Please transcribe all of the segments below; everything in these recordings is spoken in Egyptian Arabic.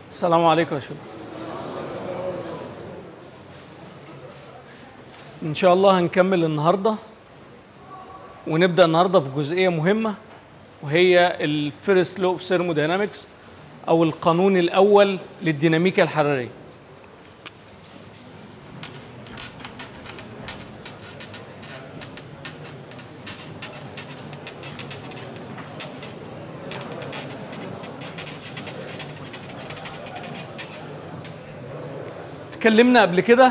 السلام عليكم يا شباب ان شاء الله هنكمل النهارده ونبدا النهارده في جزئيه مهمه وهي الفيرست لو اوف ثيرموداينامكس او القانون الاول للديناميكا الحراريه اتكلمنا قبل كده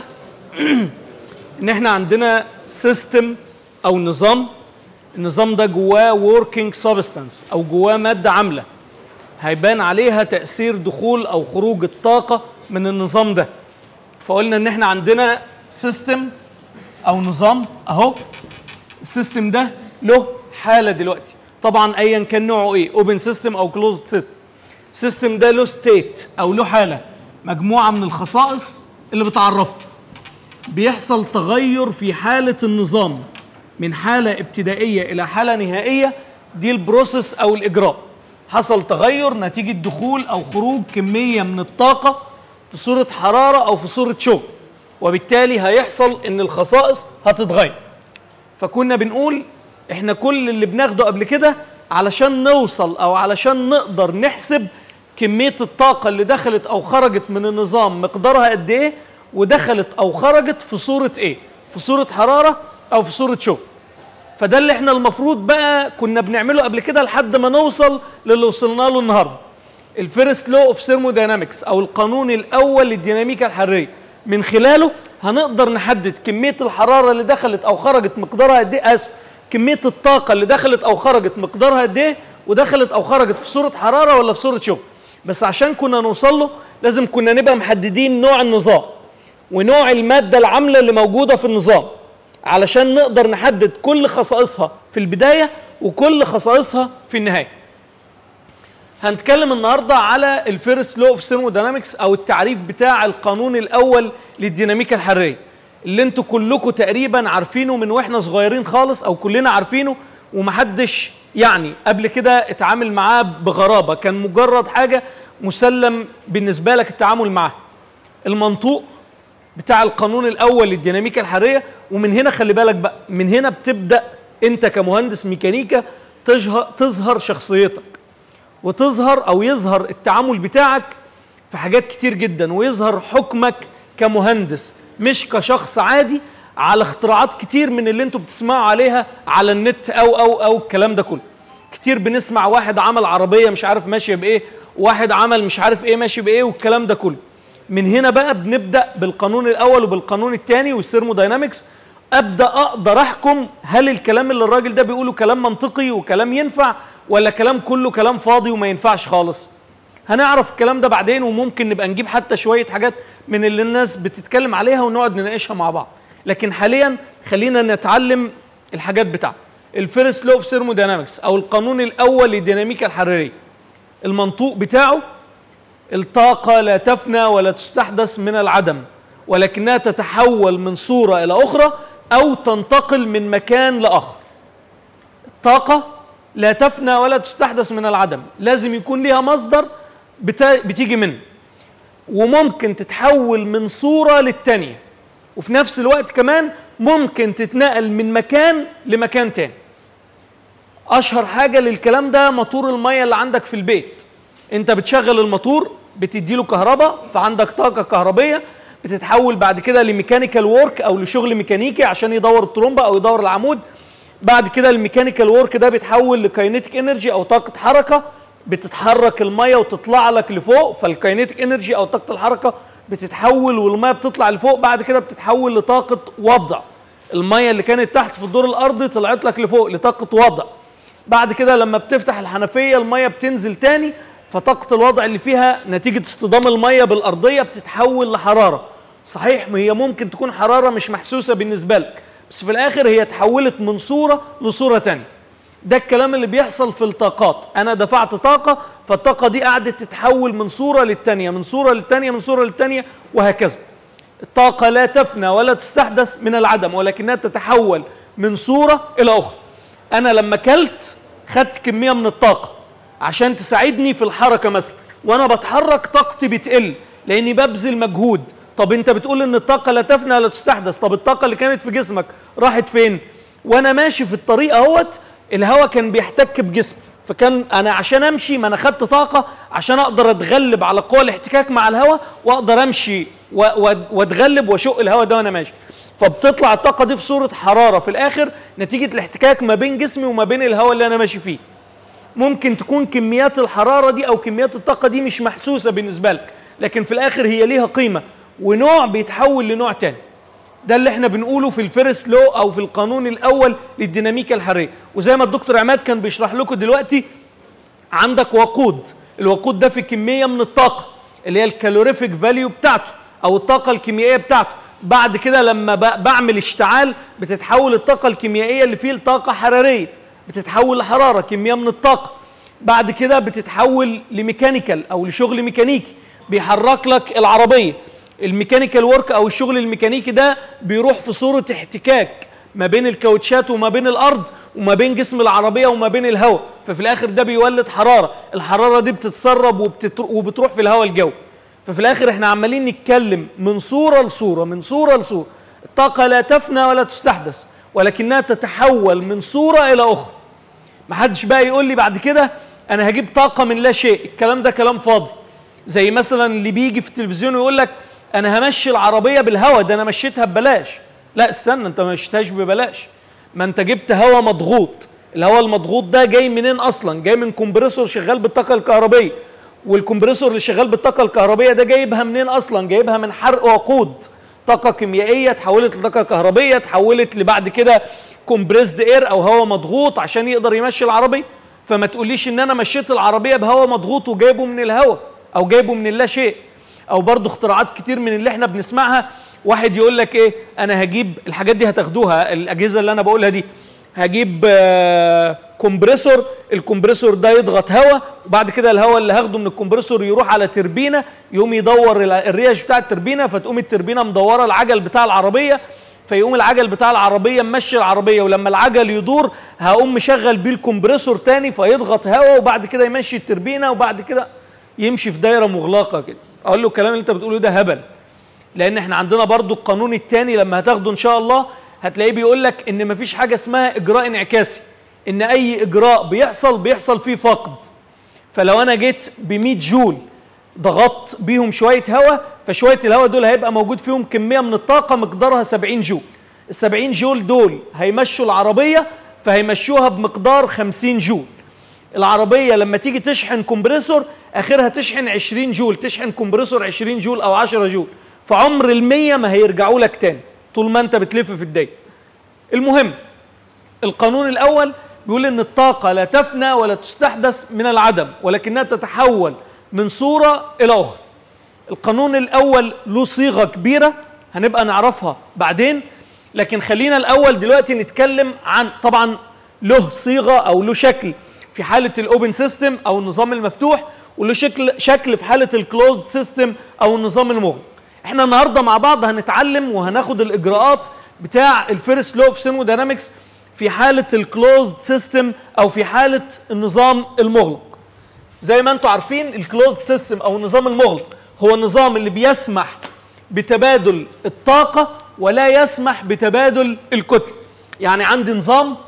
ان احنا عندنا سيستم او نظام النظام ده جواه working substance او جواه ماده عامله هيبان عليها تاثير دخول او خروج الطاقه من النظام ده فقلنا ان احنا عندنا سيستم او نظام اهو السيستم ده له حاله دلوقتي طبعا ايا كان نوعه ايه اوبن سيستم او كلوزد سيستم السيستم ده له ستيت او له حاله مجموعه من الخصائص اللي بتعرفه بيحصل تغير في حالة النظام من حالة ابتدائية إلى حالة نهائية دي البروسيس أو الإجراء حصل تغير نتيجة دخول أو خروج كمية من الطاقة في صورة حرارة أو في صورة شغل وبالتالي هيحصل إن الخصائص هتتغير فكنا بنقول إحنا كل اللي بناخده قبل كده علشان نوصل أو علشان نقدر نحسب كمية الطاقة اللي دخلت أو خرجت من النظام مقدارها قد إيه ودخلت او خرجت في صوره ايه في صوره حراره او في صوره شغل فده اللي احنا المفروض بقى كنا بنعمله قبل كده لحد ما نوصل للي وصلنا له النهارده الفيرست لو اوف ثيرموداينامكس او القانون الاول للديناميكا الحراريه من خلاله هنقدر نحدد كميه الحراره اللي دخلت او خرجت مقدارها قد ايه اسف كميه الطاقه اللي دخلت او خرجت مقدارها قد ايه ودخلت او خرجت في صوره حراره ولا في صوره شغل بس عشان كنا نوصل له لازم كنا نبقى محددين نوع النظام ونوع المادة العاملة اللي موجودة في النظام علشان نقدر نحدد كل خصائصها في البداية وكل خصائصها في النهاية هنتكلم النهاردة على الفيرست لو اوف ثيرموداينامكس او التعريف بتاع القانون الاول للديناميكا الحرارية اللي انتوا كلكم تقريبا عارفينه من واحنا صغيرين خالص او كلنا عارفينه ومحدش يعني قبل كده اتعامل معاه بغرابة كان مجرد حاجة مسلم بالنسبة لك التعامل معاه المنطوق بتاع القانون الاول للديناميكا الحراريه ومن هنا خلي بالك بقى من هنا بتبدا انت كمهندس ميكانيكا تظهر شخصيتك وتظهر او يظهر التعامل بتاعك في حاجات كتير جدا ويظهر حكمك كمهندس مش كشخص عادي على اختراعات كتير من اللي انتوا بتسمعوا عليها على النت او او او الكلام ده كله كتير بنسمع واحد عمل عربيه مش عارف ماشيه بايه واحد عمل مش عارف ايه ماشي بايه والكلام ده كله من هنا بقى بنبدا بالقانون الاول وبالقانون الثاني والثيرموداينامكس ابدا اقدر احكم هل الكلام اللي الراجل ده بيقوله كلام منطقي وكلام ينفع ولا كلام كله كلام فاضي وما ينفعش خالص هنعرف الكلام ده بعدين وممكن نبقى نجيب حتى شويه حاجات من اللي الناس بتتكلم عليها ونقعد نناقشها مع بعض لكن حاليا خلينا نتعلم الحاجات بتاعته الفيرست لو اوف ثيرموداينامكس او القانون الاول للديناميكا الحراريه المنطوق بتاعه الطاقة لا تفنى ولا تستحدث من العدم ولكنها تتحول من صورة إلى أخرى أو تنتقل من مكان لآخر الطاقة لا تفنى ولا تستحدث من العدم لازم يكون لها مصدر بتيجي منه وممكن تتحول من صورة للتانية وفي نفس الوقت كمان ممكن تتنقل من مكان لمكان تاني أشهر حاجة للكلام ده موتور المية اللي عندك في البيت انت بتشغل الموتور بتدي له كهرباء فعندك طاقه كهربيه بتتحول بعد كده لميكانيكال وورك او لشغل ميكانيكي عشان يدور الترومبه او يدور العمود بعد كده الميكانيكال وورك ده بيتحول لكاينيتيك انرجي او طاقه حركه بتتحرك الميه وتطلع لك لفوق فالكاينيتيك انرجي او طاقه الحركه بتتحول والميه بتطلع لفوق بعد كده بتتحول لطاقه وضع الميه اللي كانت تحت في الدور الارضي طلعت لك لفوق لطاقه وضع بعد كده لما بتفتح الحنفيه الميه بتنزل تاني فطاقة الوضع اللي فيها نتيجة اصطدام المية بالأرضية بتتحول لحرارة صحيح هي ممكن تكون حرارة مش محسوسة بالنسبة لك بس في الآخر هي تحولت من صورة لصورة تانية ده الكلام اللي بيحصل في الطاقات أنا دفعت طاقة فالطاقة دي قعدت تتحول من صورة للتانية من صورة للتانية من صورة للتانية وهكذا الطاقة لا تفنى ولا تستحدث من العدم ولكنها تتحول من صورة إلى أخرى أنا لما كلت خدت كمية من الطاقة عشان تساعدني في الحركة مثلا وانا بتحرك طاقتي بتقل لاني ببذل مجهود طب انت بتقول ان الطاقه لا تفنى ولا تستحدث طب الطاقه اللي كانت في جسمك راحت فين وانا ماشي في الطريق اهوت الهواء كان بيحتك بجسمي فكان انا عشان امشي ما انا خدت طاقه عشان اقدر اتغلب على قوى الاحتكاك مع الهواء واقدر امشي واتغلب واشق الهواء ده وانا ماشي فبتطلع الطاقه دي في صوره حراره في الاخر نتيجه الاحتكاك ما بين جسمي وما بين الهواء اللي انا ماشي فيه ممكن تكون كميات الحراره دي او كميات الطاقه دي مش محسوسه بالنسبه لك لكن في الاخر هي ليها قيمه ونوع بيتحول لنوع تاني ده اللي احنا بنقوله في الفيرست لو او في القانون الاول للديناميكا الحراريه وزي ما الدكتور عماد كان بيشرح لكم دلوقتي عندك وقود الوقود ده في كميه من الطاقه اللي هي الكالوريفيك فاليو بتاعته او الطاقه الكيميائيه بتاعته بعد كده لما بعمل اشتعال بتتحول الطاقه الكيميائيه اللي فيه لطاقه حراريه بتتحول لحراره كميه من الطاقه بعد كده بتتحول لميكانيكال او لشغل ميكانيكي بيحرك لك العربيه الميكانيكال ورك او الشغل الميكانيكي ده بيروح في صوره احتكاك ما بين الكاوتشات وما بين الارض وما بين جسم العربيه وما بين الهواء ففي الاخر ده بيولد حراره الحراره دي بتتسرب وبتروح في الهواء الجوي ففي الاخر احنا عمالين نتكلم من صوره لصوره من صوره لصوره الطاقه لا تفنى ولا تستحدث ولكنها تتحول من صوره الى اخرى محدش بقى يقول لي بعد كده انا هجيب طاقه من لا شيء الكلام ده كلام فاضي زي مثلا اللي بيجي في التلفزيون ويقول لك انا همشي العربيه بالهواء ده انا مشيتها ببلاش لا استنى انت ما مشيتهاش ببلاش ما انت جبت هواء مضغوط الهواء المضغوط ده جاي منين اصلا جاي من كومبريسور شغال بالطاقه الكهربيه والكمبريسور اللي شغال بالطاقه الكهربيه ده جايبها منين اصلا جايبها من حرق وقود طاقه كيميائيه اتحولت لطاقه كهربيه اتحولت لبعد كده كومبريسد اير او هواء مضغوط عشان يقدر يمشي العربيه فما تقوليش ان انا مشيت العربيه بهواء مضغوط وجايبه من الهواء او جايبه من اللا شيء او برضه اختراعات كتير من اللي احنا بنسمعها واحد يقول لك ايه انا هجيب الحاجات دي هتاخدوها الاجهزه اللي انا بقولها دي هجيب آه كومبريسور الكمبريسور ده يضغط هواء وبعد كده الهواء اللي هاخده من الكمبريسور يروح على تربينه يقوم يدور الريش بتاع التربينه فتقوم التربينه مدوره العجل بتاع العربيه فيقوم العجل بتاع العربيه ممشي العربيه ولما العجل يدور هقوم مشغل بيه الكمبريسور تاني فيضغط هواء وبعد كده يمشي التربينه وبعد كده يمشي في دايره مغلقه كده اقول له الكلام اللي انت بتقوله ده هبل لان احنا عندنا برضو القانون الثاني لما هتاخده ان شاء الله هتلاقيه بيقول لك ان مفيش حاجه اسمها اجراء انعكاسي ان اي اجراء بيحصل بيحصل فيه فقد فلو انا جيت ب 100 جول ضغطت بيهم شويه هواء فشويه الهواء دول هيبقى موجود فيهم كميه من الطاقه مقدارها 70 جول ال 70 جول دول هيمشوا العربيه فهيمشوها بمقدار 50 جول العربيه لما تيجي تشحن كومبريسور اخرها تشحن 20 جول تشحن كومبريسور 20 جول او 10 جول فعمر ال100 ما هيرجعوا لك تاني طول ما انت بتلف في الدايره المهم القانون الاول بيقول ان الطاقه لا تفنى ولا تستحدث من العدم ولكنها تتحول من صوره الى اخرى القانون الاول له صيغه كبيره هنبقى نعرفها بعدين لكن خلينا الاول دلوقتي نتكلم عن طبعا له صيغه او له شكل في حاله الاوبن سيستم او النظام المفتوح وله شكل شكل في حاله الكلوزد سيستم او النظام المغلق احنا النهارده مع بعض هنتعلم وهناخد الاجراءات بتاع الفيرست لو اوف ثيرموداينامكس في حاله الكلوزد سيستم او في حاله النظام المغلق زي ما انتم عارفين الكلوزد سيستم او النظام المغلق هو النظام اللي بيسمح بتبادل الطاقه ولا يسمح بتبادل الكتل يعني عندي نظام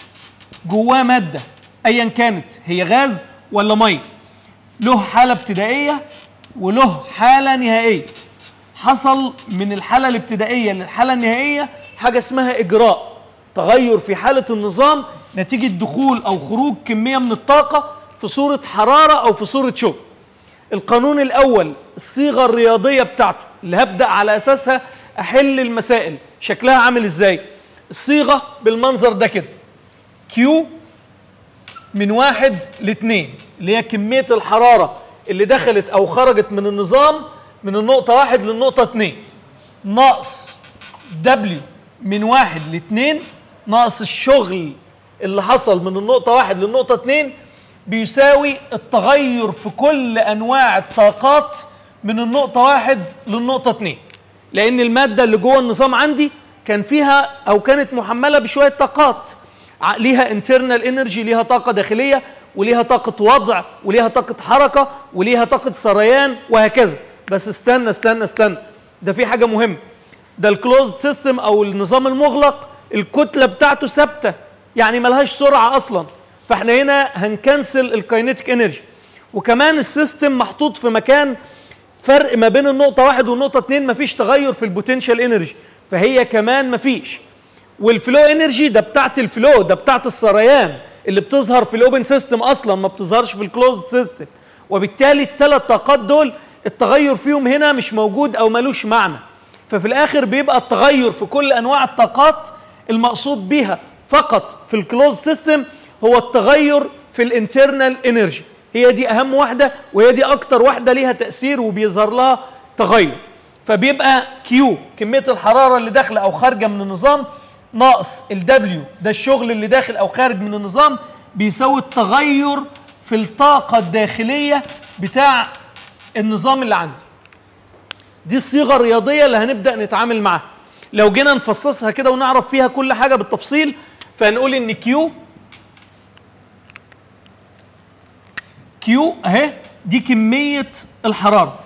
جواه ماده ايا كانت هي غاز ولا ميه له حاله ابتدائيه وله حاله نهائيه حصل من الحاله الابتدائيه للحاله النهائيه حاجه اسمها اجراء تغير في حاله النظام نتيجه دخول او خروج كميه من الطاقه في صوره حراره او في صوره شغل القانون الاول الصيغه الرياضيه بتاعته اللي هبدا على اساسها احل المسائل شكلها عامل ازاي الصيغه بالمنظر ده كده كيو من واحد لاثنين اللي هي كميه الحراره اللي دخلت او خرجت من النظام من النقطه واحد للنقطه اتنين ناقص دبليو من واحد لاثنين ناقص الشغل اللي حصل من النقطه واحد للنقطه اتنين بيساوي التغير في كل انواع الطاقات من النقطه واحد للنقطه اتنين لان الماده اللي جوه النظام عندي كان فيها او كانت محمله بشويه طاقات ليها انترنال انرجي ليها طاقه داخليه وليها طاقه وضع وليها طاقه حركه وليها طاقه سريان وهكذا بس استنى استنى استنى ده في حاجه مهمه ده الكلوزد سيستم او النظام المغلق الكتله بتاعته ثابته يعني ملهاش سرعه اصلا فاحنا هنا هنكنسل الكاينيتيك انرجي وكمان السيستم محطوط في مكان فرق ما بين النقطه واحد والنقطه اتنين مفيش تغير في البوتنشال انرجي فهي كمان مفيش والفلو انرجي ده بتاعت الفلو ده بتاعت السريان اللي بتظهر في الاوبن سيستم اصلا ما بتظهرش في الكلوزد سيستم وبالتالي الثلاث طاقات دول التغير فيهم هنا مش موجود او ملوش معنى ففي الاخر بيبقى التغير في كل انواع الطاقات المقصود بيها فقط في الكلوز سيستم هو التغير في الانترنال انرجي هي دي اهم واحده وهي دي اكتر واحده ليها تاثير وبيظهر لها تغير فبيبقى كيو كميه الحراره اللي داخله او خارجه من النظام ناقص الدبليو ده الشغل اللي داخل او خارج من النظام بيساوي التغير في الطاقه الداخليه بتاع النظام اللي عندي دي الصيغه الرياضيه اللي هنبدا نتعامل معاها لو جينا نفصصها كده ونعرف فيها كل حاجه بالتفصيل فهنقول ان كيو كيو اهي دي كميه الحراره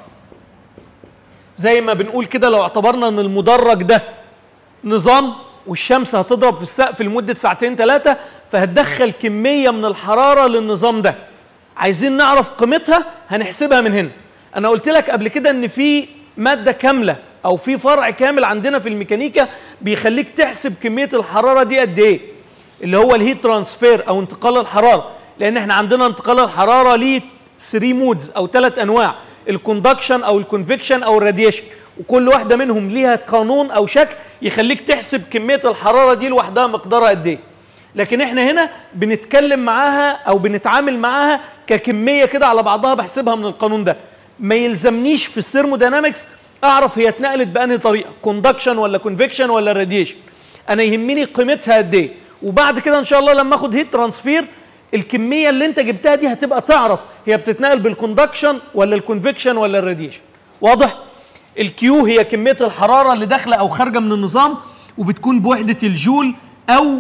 زي ما بنقول كده لو اعتبرنا ان المدرج ده نظام والشمس هتضرب في السقف لمده ساعتين ثلاثه فهتدخل كميه من الحراره للنظام ده عايزين نعرف قيمتها هنحسبها من هنا انا قلت لك قبل كده ان في ماده كامله او في فرع كامل عندنا في الميكانيكا بيخليك تحسب كميه الحراره دي قد ايه اللي هو الهيت ترانسفير او انتقال الحراره لان احنا عندنا انتقال الحراره ليه 3 مودز او ثلاث انواع الكوندكشن او الكونفكشن او الراديشن وكل واحده منهم ليها قانون او شكل يخليك تحسب كميه الحراره دي لوحدها مقدارها قد ايه لكن احنا هنا بنتكلم معاها او بنتعامل معاها ككميه كده على بعضها بحسبها من القانون ده ما يلزمنيش في الثيرموداينامكس اعرف هي اتنقلت بانهي طريقه كوندكشن ولا كونفكشن ولا راديشن انا يهمني قيمتها قد ايه وبعد كده ان شاء الله لما اخد هيت ترانسفير الكميه اللي انت جبتها دي هتبقى تعرف هي بتتنقل بالكوندكشن ولا الكونفكشن ولا الراديشن واضح الكيو هي كميه الحراره اللي داخله او خارجه من النظام وبتكون بوحده الجول او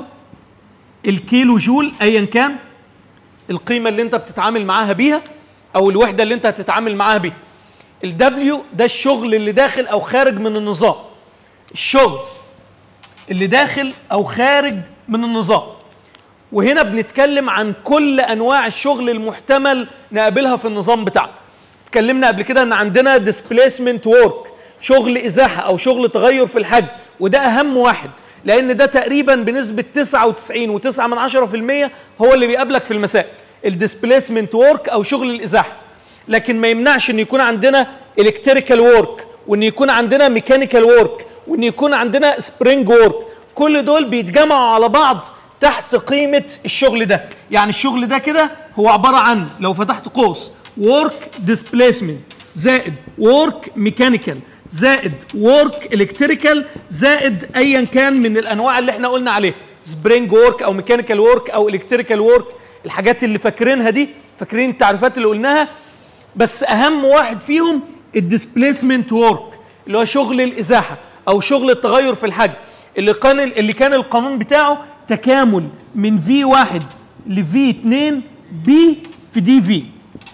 الكيلو جول ايا كان القيمه اللي انت بتتعامل معاها بيها او الوحده اللي انت هتتعامل معاها بيها الدبليو ده الشغل اللي داخل او خارج من النظام الشغل اللي داخل او خارج من النظام وهنا بنتكلم عن كل انواع الشغل المحتمل نقابلها في النظام بتاعنا اتكلمنا قبل كده ان عندنا ديسبليسمنت وورك شغل ازاحه او شغل تغير في الحجم وده اهم واحد لان ده تقريبا بنسبه 99.9 من 10% هو اللي بيقابلك في المسائل الديسبليسمنت وورك او شغل الازاحه لكن ما يمنعش ان يكون عندنا الكتريكال وورك وان يكون عندنا ميكانيكال وورك وان يكون عندنا سبرينج وورك كل دول بيتجمعوا على بعض تحت قيمه الشغل ده يعني الشغل ده كده هو عباره عن لو فتحت قوس وورك ديسبليسمنت زائد وورك ميكانيكال زائد وورك الكتريكال زائد ايا كان من الانواع اللي احنا قلنا عليها سبرينج وورك او ميكانيكال وورك او الكتريكال وورك الحاجات اللي فاكرينها دي فاكرين التعريفات اللي قلناها بس اهم واحد فيهم الديسبليسمنت وورك اللي هو شغل الازاحه او شغل التغير في الحجم اللي كان اللي كان القانون بتاعه تكامل من في واحد لفي 2 بي في دي في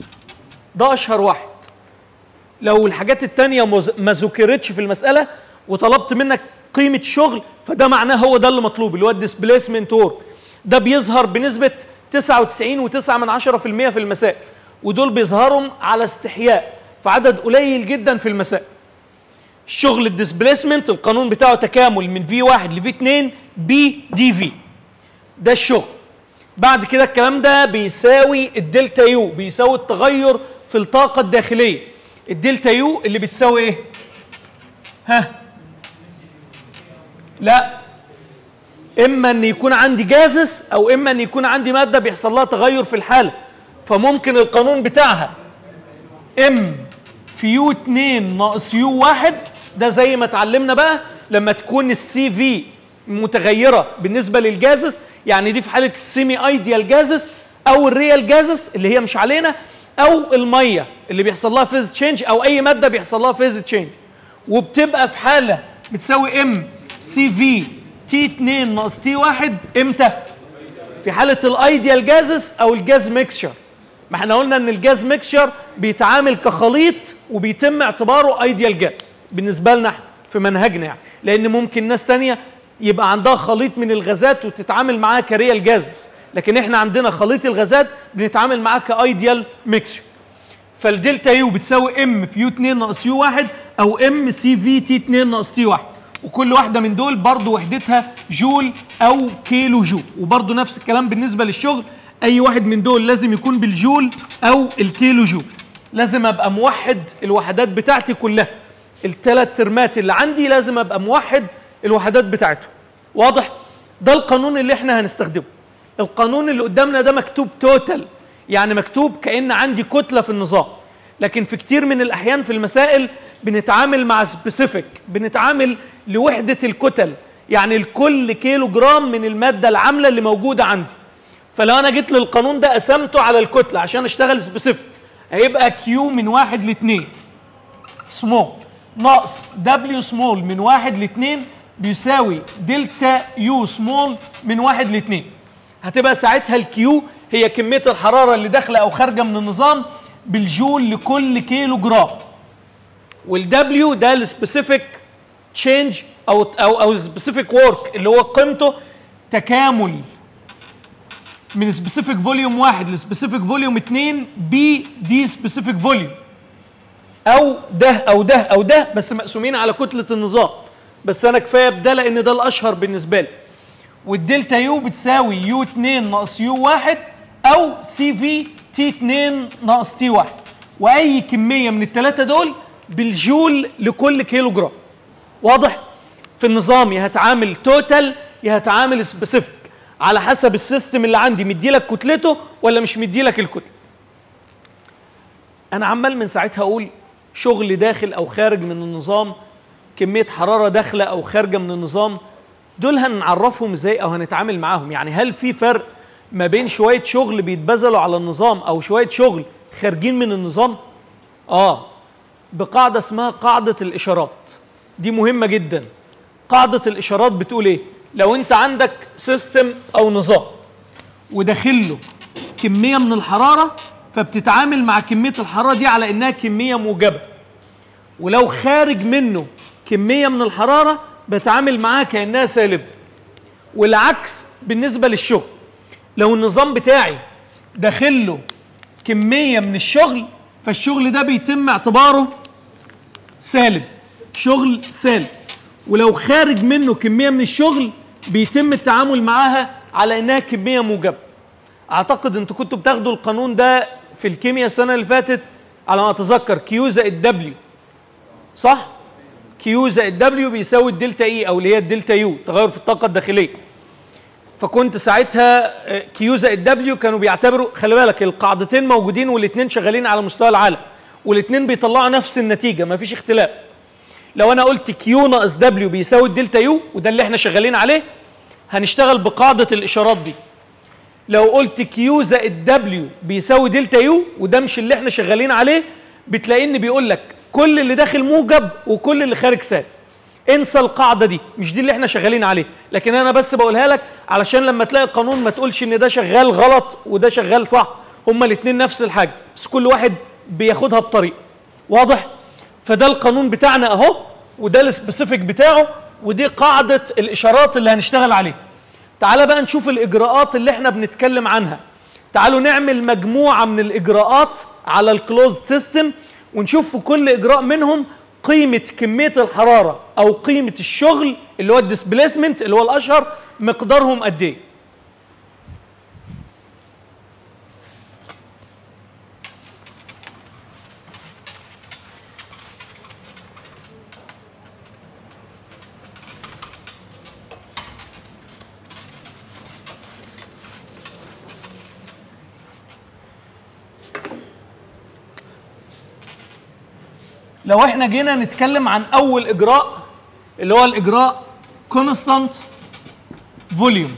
ده اشهر واحد لو الحاجات التانية ما ذكرتش في المسألة وطلبت منك قيمة شغل فده معناه هو ده اللي مطلوب اللي هو الديسبليسمنت وورك ده بيظهر بنسبة 99.9 من 10% في المسائل ودول بيظهروا على استحياء في عدد قليل جدا في المسائل الشغل الديسبليسمنت القانون بتاعه تكامل من في 1 لفي 2 بي دي في ده الشغل بعد كده الكلام ده بيساوي الدلتا يو بيساوي التغير في الطاقة الداخلية الدلتا يو اللي بتساوي ايه ها لا اما ان يكون عندي جازس او اما ان يكون عندي ماده بيحصل لها تغير في الحاله فممكن القانون بتاعها ام في يو 2 ناقص يو 1 ده زي ما اتعلمنا بقى لما تكون السي في متغيره بالنسبه للجازس يعني دي في حاله السيمي ايديال جازس او الريال جازس اللي هي مش علينا او الميه اللي بيحصل لها فيز تشينج او اي ماده بيحصل لها فيز تشينج وبتبقى في حاله بتساوي ام سي في تي 2 ناقص تي 1 امتى في حاله الايديال جازس او الجاز ميكشر ما احنا قلنا ان الجاز ميكشر بيتعامل كخليط وبيتم اعتباره ايديال جاز بالنسبه لنا احنا في منهجنا يعني لان ممكن ناس تانية يبقى عندها خليط من الغازات وتتعامل معاها كريال جازز لكن احنا عندنا خليط الغازات بنتعامل معاه كايديال ميكشر فالدلتا يو بتساوي ام في يو 2 ناقص يو 1 او ام سي في تي 2 ناقص تي 1 وكل واحده من دول برضو وحدتها جول او كيلو جول وبرضو نفس الكلام بالنسبه للشغل اي واحد من دول لازم يكون بالجول او الكيلو جول لازم ابقى موحد الوحدات بتاعتي كلها الثلاث ترمات اللي عندي لازم ابقى موحد الوحدات بتاعته واضح ده القانون اللي احنا هنستخدمه القانون اللي قدامنا ده مكتوب توتال يعني مكتوب كأن عندي كتلة في النظام لكن في كتير من الأحيان في المسائل بنتعامل مع سبيسيفيك بنتعامل لوحدة الكتل يعني الكل كيلو جرام من المادة العاملة اللي موجودة عندي فلو أنا جيت للقانون ده قسمته على الكتلة عشان أشتغل سبيسيفيك هيبقى كيو من واحد لاتنين سمول ناقص دبليو سمول من واحد لاتنين بيساوي دلتا يو سمول من واحد لاتنين هتبقى ساعتها الكيو هي كمية الحرارة اللي داخلة أو خارجة من النظام بالجول لكل كيلو جرام والدبليو ده السبيسيفيك تشينج أو أو أو سبيسيفيك ورك اللي هو قيمته تكامل من سبيسيفيك فوليوم واحد لسبيسيفيك فوليوم اتنين بي دي سبيسيفيك فوليوم او ده او ده او ده بس مقسومين على كتله النظام بس انا كفايه بده لان ده الاشهر بالنسبه لي والدلتا يو بتساوي يو 2 ناقص يو 1 او سي في تي 2 ناقص تي 1 واي كميه من الثلاثه دول بالجول لكل كيلو جرام واضح في النظام يا هتعامل توتال يا هتعامل سبيسيفيك على حسب السيستم اللي عندي مديلك كتلته ولا مش مديلك الكتله انا عمال من ساعتها اقول شغل داخل او خارج من النظام كميه حراره داخله او خارجه من النظام دول هنعرفهم ازاي او هنتعامل معاهم يعني هل في فرق ما بين شويه شغل بيتبذلوا على النظام او شويه شغل خارجين من النظام اه بقاعده اسمها قاعده الاشارات دي مهمه جدا قاعده الاشارات بتقول ايه لو انت عندك سيستم او نظام وداخل له كميه من الحراره فبتتعامل مع كميه الحراره دي على انها كميه موجبه ولو خارج منه كميه من الحراره بتعامل معاها كانها سالبه والعكس بالنسبه للشغل لو النظام بتاعي داخل له كميه من الشغل فالشغل ده بيتم اعتباره سالب شغل سالب ولو خارج منه كميه من الشغل بيتم التعامل معاها على انها كميه موجبه اعتقد انتوا كنتوا بتاخدوا القانون ده في الكيمياء السنه اللي فاتت على ما اتذكر كيو زائد دبليو صح كيو زائد دبليو بيساوي الدلتا اي او اللي هي الدلتا يو تغير في الطاقه الداخليه فكنت ساعتها كيو زائد دبليو كانوا بيعتبروا خلي بالك القاعدتين موجودين والاثنين شغالين على مستوى العالم والاثنين بيطلعوا نفس النتيجه ما فيش اختلاف لو انا قلت كيو ناقص دبليو بيساوي الدلتا يو وده اللي احنا شغالين عليه هنشتغل بقاعده الاشارات دي لو قلت كيو زائد دبليو بيساوي دلتا يو وده مش اللي احنا شغالين عليه بتلاقي ان بيقول لك كل اللي داخل موجب وكل اللي خارج سالب انسى القاعده دي مش دي اللي احنا شغالين عليه لكن انا بس بقولها لك علشان لما تلاقي القانون ما تقولش ان ده شغال غلط وده شغال صح هما الاثنين نفس الحاجه بس كل واحد بياخدها بطريقه واضح فده القانون بتاعنا اهو وده السبيسيفيك بتاعه ودي قاعده الاشارات اللي هنشتغل عليها تعالى بقى نشوف الاجراءات اللي احنا بنتكلم عنها تعالوا نعمل مجموعه من الاجراءات على الكلوزد سيستم ونشوف في كل اجراء منهم قيمه كميه الحراره او قيمه الشغل اللي هو الديسبليسمنت اللي هو الاشهر مقدارهم قد ايه لو احنا جينا نتكلم عن اول اجراء اللي هو الاجراء كونستانت فوليوم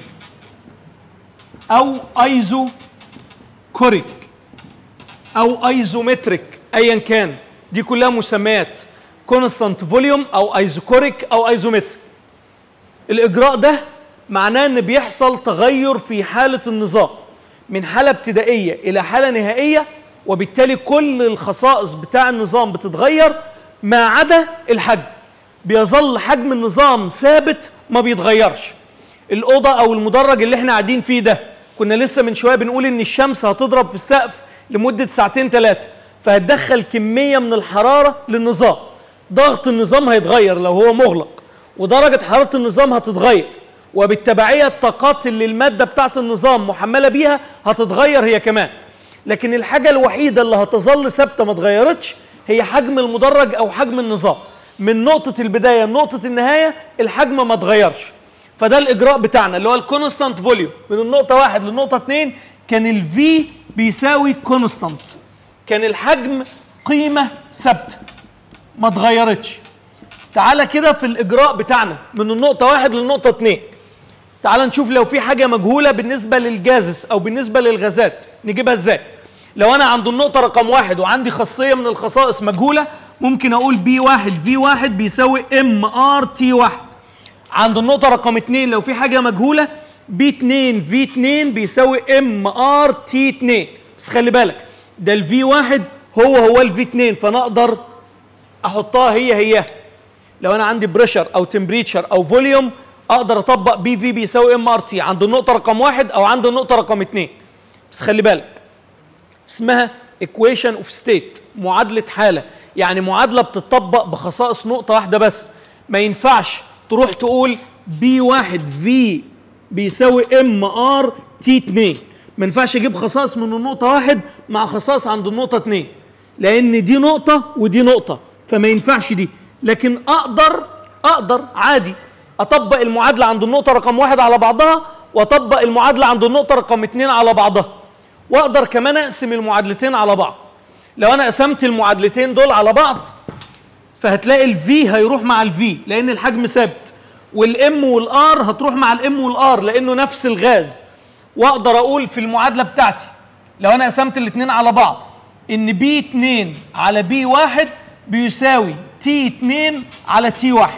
او ايزو كوريك او ايزومتريك ايا كان دي كلها مسميات كونستانت فوليوم او ايزوكوريك او ايزومتريك الاجراء ده معناه ان بيحصل تغير في حاله النظام من حاله ابتدائيه الى حاله نهائيه وبالتالي كل الخصائص بتاع النظام بتتغير ما عدا الحجم بيظل حجم النظام ثابت ما بيتغيرش الاوضه او المدرج اللي احنا قاعدين فيه ده كنا لسه من شويه بنقول ان الشمس هتضرب في السقف لمده ساعتين ثلاثه فهتدخل كميه من الحراره للنظام ضغط النظام هيتغير لو هو مغلق ودرجه حراره النظام هتتغير وبالتبعيه الطاقات اللي الماده بتاعه النظام محمله بيها هتتغير هي كمان لكن الحاجه الوحيده اللي هتظل ثابته ما اتغيرتش هي حجم المدرج او حجم النظام من نقطه البدايه لنقطه النهايه الحجم ما اتغيرش فده الاجراء بتاعنا اللي هو الكونستانت فوليوم من النقطه واحد للنقطه اتنين كان الفي بيساوي كونستانت كان الحجم قيمه ثابته ما اتغيرتش تعالى كده في الاجراء بتاعنا من النقطه واحد للنقطه اتنين تعال نشوف لو في حاجه مجهوله بالنسبه للجازس او بالنسبه للغازات نجيبها ازاي لو انا عند النقطه رقم واحد وعندي خاصيه من الخصائص مجهوله ممكن اقول بي واحد في واحد بيساوي ام ار تي واحد عند النقطه رقم اتنين لو في حاجه مجهوله بي 2 في 2 بيساوي ام ار تي 2 بس خلي بالك ده الفي واحد هو هو الفي 2 فانا اقدر احطها هي هي لو انا عندي بريشر او تمبريتشر او فوليوم اقدر اطبق بي في بيساوي ام ار تي عند النقطه رقم واحد او عند النقطه رقم اتنين بس خلي بالك اسمها equation اوف ستيت معادله حاله يعني معادله بتطبق بخصائص نقطه واحده بس ما ينفعش تروح تقول بي واحد في بيساوي ام ار تي 2 ما ينفعش اجيب خصائص من النقطه واحد مع خصائص عند النقطه 2 لان دي نقطه ودي نقطه فما ينفعش دي لكن اقدر اقدر عادي اطبق المعادله عند النقطه رقم واحد على بعضها واطبق المعادله عند النقطه رقم اتنين على بعضها واقدر كمان اقسم المعادلتين على بعض لو انا قسمت المعادلتين دول على بعض فهتلاقي الفي هيروح مع الفي لان الحجم ثابت والام والار هتروح مع الام والار لانه نفس الغاز واقدر اقول في المعادله بتاعتي لو انا قسمت الاثنين على بعض ان بي 2 على بي 1 بيساوي تي 2 على تي 1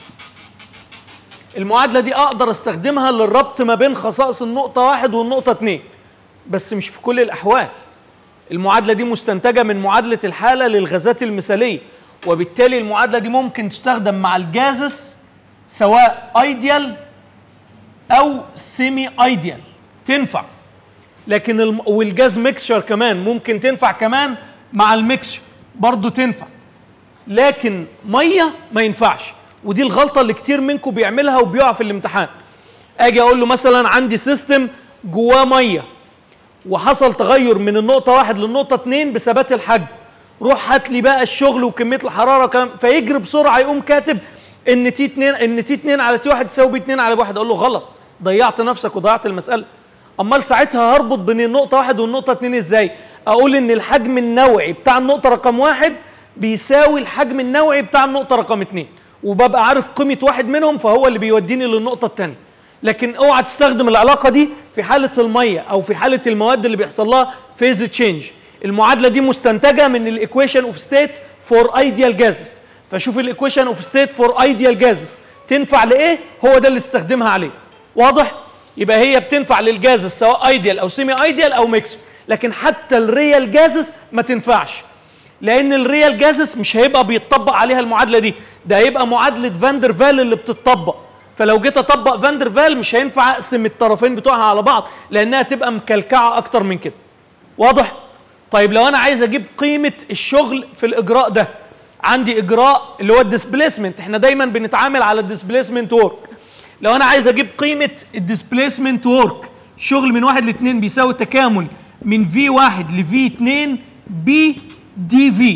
المعادله دي اقدر استخدمها للربط ما بين خصائص النقطه واحد والنقطه اتنين بس مش في كل الاحوال المعادله دي مستنتجه من معادله الحاله للغازات المثاليه وبالتالي المعادله دي ممكن تستخدم مع الجازس سواء ايديال او سيمي ايديال تنفع لكن الم... والجاز ميكشر كمان ممكن تنفع كمان مع الميكشر برضه تنفع لكن ميه ما ينفعش ودي الغلطه اللي كتير منكم بيعملها وبيقع في الامتحان اجي اقول له مثلا عندي سيستم جواه ميه وحصل تغير من النقطه واحد للنقطه اتنين بثبات الحجم روح هات لي بقى الشغل وكميه الحراره وكلام فيجري بسرعه يقوم كاتب ان تي 2 ان تي 2 على تي 1 تساوي بي 2 على 1 اقول له غلط ضيعت نفسك وضيعت المساله امال ساعتها هربط بين النقطه واحد والنقطه اتنين ازاي اقول ان الحجم النوعي بتاع النقطه رقم واحد بيساوي الحجم النوعي بتاع النقطه رقم اتنين وببقى عارف قيمه واحد منهم فهو اللي بيوديني للنقطه الثانيه لكن اوعى تستخدم العلاقه دي في حاله الميه او في حاله المواد اللي بيحصل لها فيز تشينج المعادله دي مستنتجه من الايكويشن اوف ستيت فور ايديال جازز فشوف الايكويشن اوف ستيت فور ايديال جازز تنفع لايه هو ده اللي استخدمها عليه واضح يبقى هي بتنفع للجازز سواء ايديال او سيمي ايديال او ميكس لكن حتى الريال جازز ما تنفعش لان الريال جازز مش هيبقى بيتطبق عليها المعادله دي ده هيبقى معادله فاندر فال اللي بتطبق فلو جيت اطبق فاندر فال مش هينفع اقسم الطرفين بتوعها على بعض لانها تبقى مكلكعه اكتر من كده واضح طيب لو انا عايز اجيب قيمه الشغل في الاجراء ده عندي اجراء اللي هو الديسبليسمنت احنا دايما بنتعامل على الديسبليسمنت ورك لو انا عايز اجيب قيمه الديسبليسمنت ورك شغل من واحد لاثنين بيساوي تكامل من في واحد لفي 2 بي دي في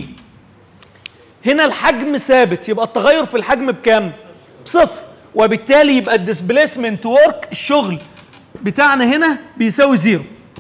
هنا الحجم ثابت يبقى التغير في الحجم بكام؟ بصفر وبالتالي يبقى الديسبليسمنت ورك الشغل بتاعنا هنا بيساوي زيرو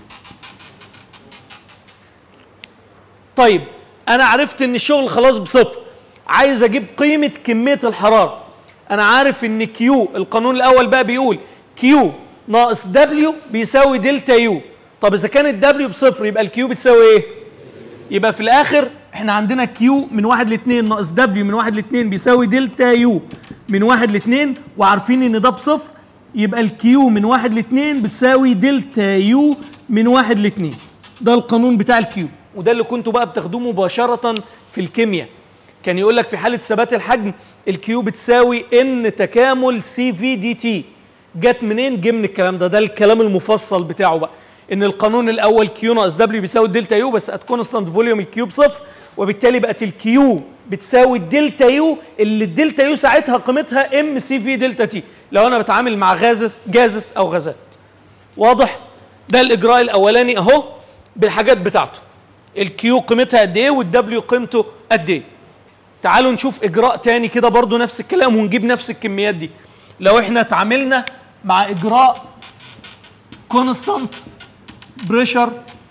طيب انا عرفت ان الشغل خلاص بصفر عايز اجيب قيمه كميه الحراره انا عارف ان كيو القانون الاول بقى بيقول كيو ناقص دبليو بيساوي دلتا يو طب اذا كانت دبليو بصفر يبقى الكيو بتساوي ايه يبقى في الاخر احنا عندنا كيو من واحد لاثنين ناقص دبليو من واحد لاثنين بيساوي دلتا يو من واحد لاثنين وعارفين ان ده بصفر يبقى الكيو من واحد لاتنين بتساوي دلتا يو من واحد لاتنين ده القانون بتاع الكيو وده اللي كنتوا بقى بتاخدوه مباشرة في الكيمياء كان يقول لك في حالة ثبات الحجم الكيو بتساوي ان تكامل سي في دي تي جت منين؟ جه من الكلام ده ده الكلام المفصل بتاعه بقى ان القانون الاول كيو ناقص دبليو بيساوي الدلتا يو بس ات كونستانت فوليوم الكيو بصفر وبالتالي بقت الكيو بتساوي الدلتا يو اللي الدلتا يو ساعتها قيمتها ام سي في دلتا تي لو انا بتعامل مع غازس جازس او غازات واضح ده الاجراء الاولاني اهو بالحاجات بتاعته الكيو قيمتها قد ايه والدبليو قيمته قد ايه تعالوا نشوف اجراء تاني كده برضو نفس الكلام ونجيب نفس الكميات دي لو احنا اتعاملنا مع اجراء كونستانت بريشر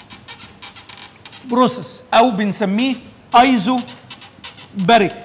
بروسيس او بنسميه ايزو باريك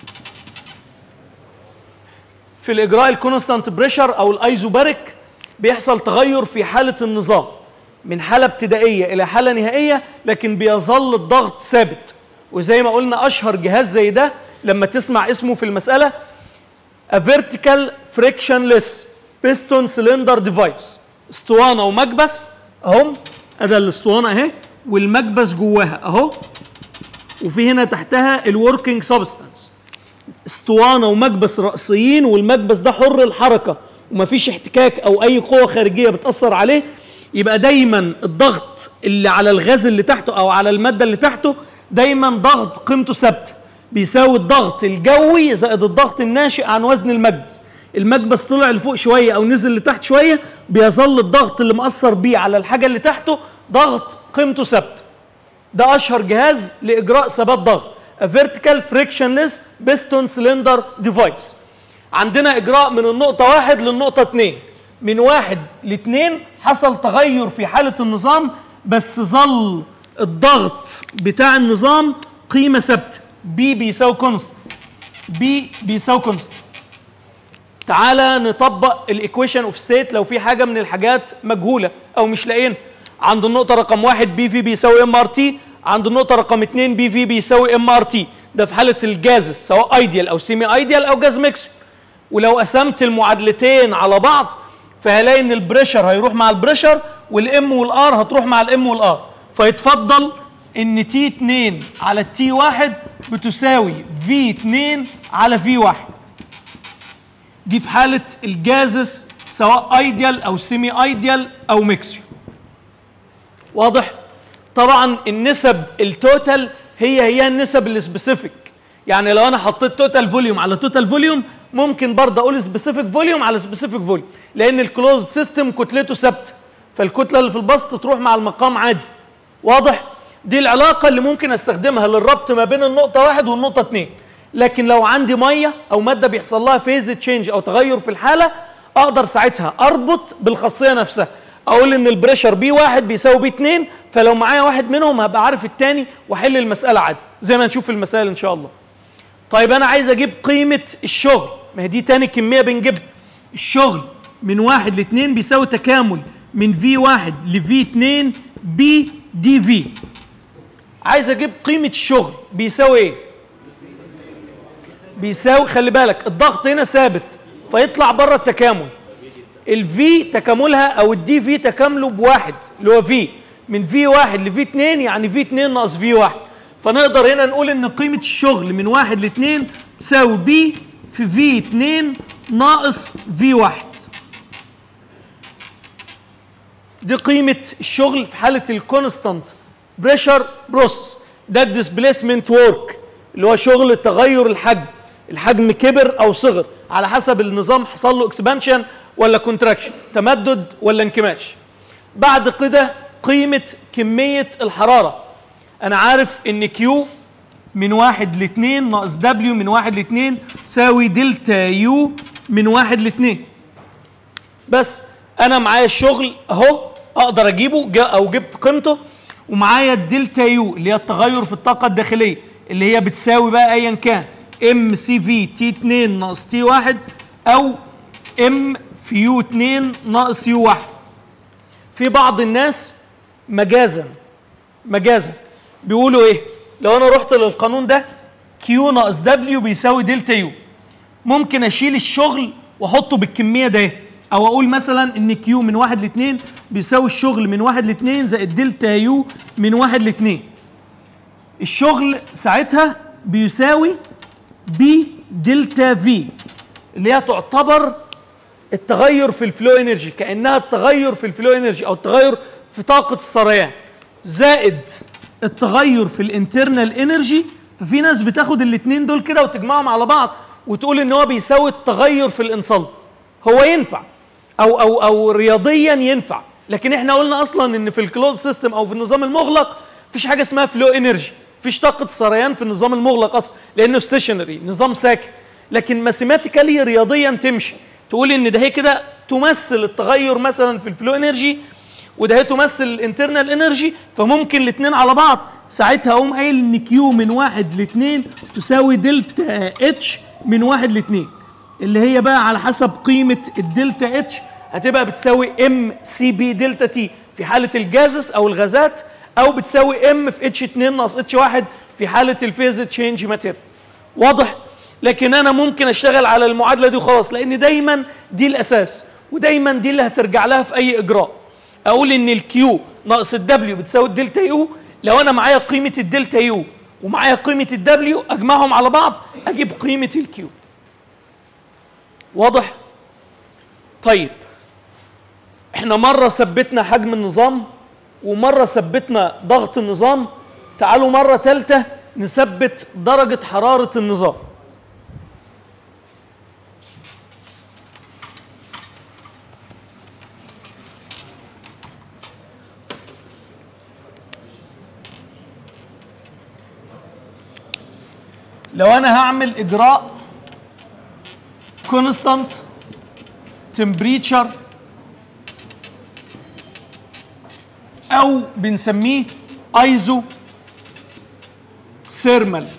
في الاجراء الكونستانت بريشر او الايزوباريك بيحصل تغير في حاله النظام من حاله ابتدائيه الى حاله نهائيه لكن بيظل الضغط ثابت وزي ما قلنا اشهر جهاز زي ده لما تسمع اسمه في المساله a vertical frictionless piston cylinder device اسطوانه ومكبس اهم ادي الاسطوانه اهي والمكبس جواها اهو وفي هنا تحتها الوركينج سبستانس اسطوانه ومكبس رئيسيين والمكبس ده حر الحركه ومفيش احتكاك او اي قوه خارجيه بتاثر عليه يبقى دايما الضغط اللي على الغاز اللي تحته او على الماده اللي تحته دايما ضغط قيمته ثابته بيساوي الضغط الجوي زائد الضغط الناشئ عن وزن المكبس المكبس طلع لفوق شويه او نزل لتحت شويه بيظل الضغط اللي مأثر بيه على الحاجه اللي تحته ضغط قيمته ثابته ده اشهر جهاز لاجراء ثبات ضغط a vertical frictionless piston cylinder device عندنا اجراء من النقطه واحد للنقطه اتنين من واحد لاتنين حصل تغير في حاله النظام بس ظل الضغط بتاع النظام قيمه ثابته بي بيساوي كونست بي بيساوي كونست تعالى نطبق الايكويشن اوف ستيت لو في حاجه من الحاجات مجهوله او مش لاقيين عند النقطه رقم واحد بي في بيساوي ام ار تي عند النقطه رقم اتنين بي في بيساوي ام ار تي ده في حاله الجازز سواء ايديال او سيمي ايديال او جاز ميكس ولو قسمت المعادلتين على بعض فهلاقي ان البريشر هيروح مع البريشر والام والار هتروح مع الام والار فيتفضل ان تي 2 على التي 1 بتساوي في 2 على في 1 دي في حاله الجازس سواء ايديال او سيمي ايديال او ميكسر واضح طبعا النسب التوتال هي هي النسب السبيسيفيك يعني لو انا حطيت توتال فوليوم على توتال فوليوم ممكن برضه اقول سبيسيفيك فوليوم على سبيسيفيك فوليوم لان الكلوز سيستم كتلته ثابته فالكتله اللي في البسط تروح مع المقام عادي واضح دي العلاقه اللي ممكن استخدمها للربط ما بين النقطه واحد والنقطه اتنين لكن لو عندي ميه او ماده بيحصل لها فيز تشينج او تغير في الحاله اقدر ساعتها اربط بالخاصيه نفسها اقول ان البريشر بي واحد بيساوي بي اتنين فلو معايا واحد منهم هبقى عارف التاني واحل المساله عادي زي ما نشوف في المسائل ان شاء الله طيب انا عايز اجيب قيمه الشغل ما هي دي تاني كميه بنجيبها الشغل من واحد لاتنين بيساوي تكامل من في واحد لفي اتنين بي دي في عايز اجيب قيمه الشغل بيساوي ايه بيساوي خلي بالك الضغط هنا ثابت فيطلع بره التكامل الفي تكاملها او الدي في تكامله بواحد اللي هو في من في واحد لفي اتنين يعني في اتنين ناقص في واحد فنقدر هنا نقول ان قيمه الشغل من واحد لاتنين تساوي بي في في اتنين ناقص في واحد دي قيمه الشغل في حاله الكونستانت بريشر بروسس ده الديسبيسمنت ورك اللي هو شغل تغير الحجم الحجم كبر او صغر على حسب النظام حصل له اكسبانشن ولا كونتراكشن تمدد ولا انكماش بعد كده قيمه كميه الحراره انا عارف ان كيو من واحد لاتنين ناقص دبليو من واحد لاتنين تساوي دلتا يو من واحد لاتنين بس انا معايا الشغل اهو اقدر اجيبه جا او جبت قيمته ومعايا الدلتا يو اللي هي التغير في الطاقه الداخليه اللي هي بتساوي بقى ايا كان ام سي في تي 2 ناقص تي 1 او ام في يو 2 ناقص يو 1 في بعض الناس مجازا مجازا بيقولوا ايه لو انا رحت للقانون ده كيو ناقص دبليو بيساوي دلتا يو ممكن اشيل الشغل واحطه بالكميه ده او اقول مثلا ان كيو من واحد لاثنين بيساوي الشغل من واحد لاثنين زائد دلتا يو من واحد لاثنين الشغل ساعتها بيساوي بي دلتا في اللي هي تعتبر التغير في الفلو انرجي كانها التغير في الفلو انرجي او التغير في طاقه السريان زائد التغير في الانترنال انرجي ففي ناس بتاخد الاثنين دول كده وتجمعهم على بعض وتقول ان هو بيساوي التغير في الانسلت هو ينفع او او او رياضيا ينفع لكن احنا قلنا اصلا ان في الكلوز سيستم او في النظام المغلق مفيش حاجه اسمها فلو انرجي مفيش طاقه سريان في النظام المغلق اصلا لانه ستيشنري نظام ساكن لكن ماثيماتيكالي رياضيا تمشي تقول ان ده هي كده تمثل التغير مثلا في الفلو انرجي وده هي تمثل الانترنال انرجي فممكن الاثنين على بعض ساعتها اقوم قايل ان كيو من واحد لاثنين تساوي دلتا اتش من واحد لاثنين اللي هي بقى على حسب قيمه الدلتا اتش هتبقى بتساوي ام سي بي دلتا تي في حاله الجازس او الغازات او بتساوي ام في اتش 2 ناقص اتش 1 في حاله الفيز تشينج ماتيريال واضح لكن انا ممكن اشتغل على المعادله دي وخلاص لان دايما دي الاساس ودايما دي اللي هترجع لها في اي اجراء اقول ان الكيو ناقص الدبليو بتساوي الدلتا يو لو انا معايا قيمه الدلتا يو ومعايا قيمه الدبليو اجمعهم على بعض اجيب قيمه الكيو واضح طيب احنا مره ثبتنا حجم النظام ومره ثبتنا ضغط النظام تعالوا مره ثالثه نثبت درجه حراره النظام لو انا هعمل اجراء constant temperature او بنسميه ايزو ثيرمال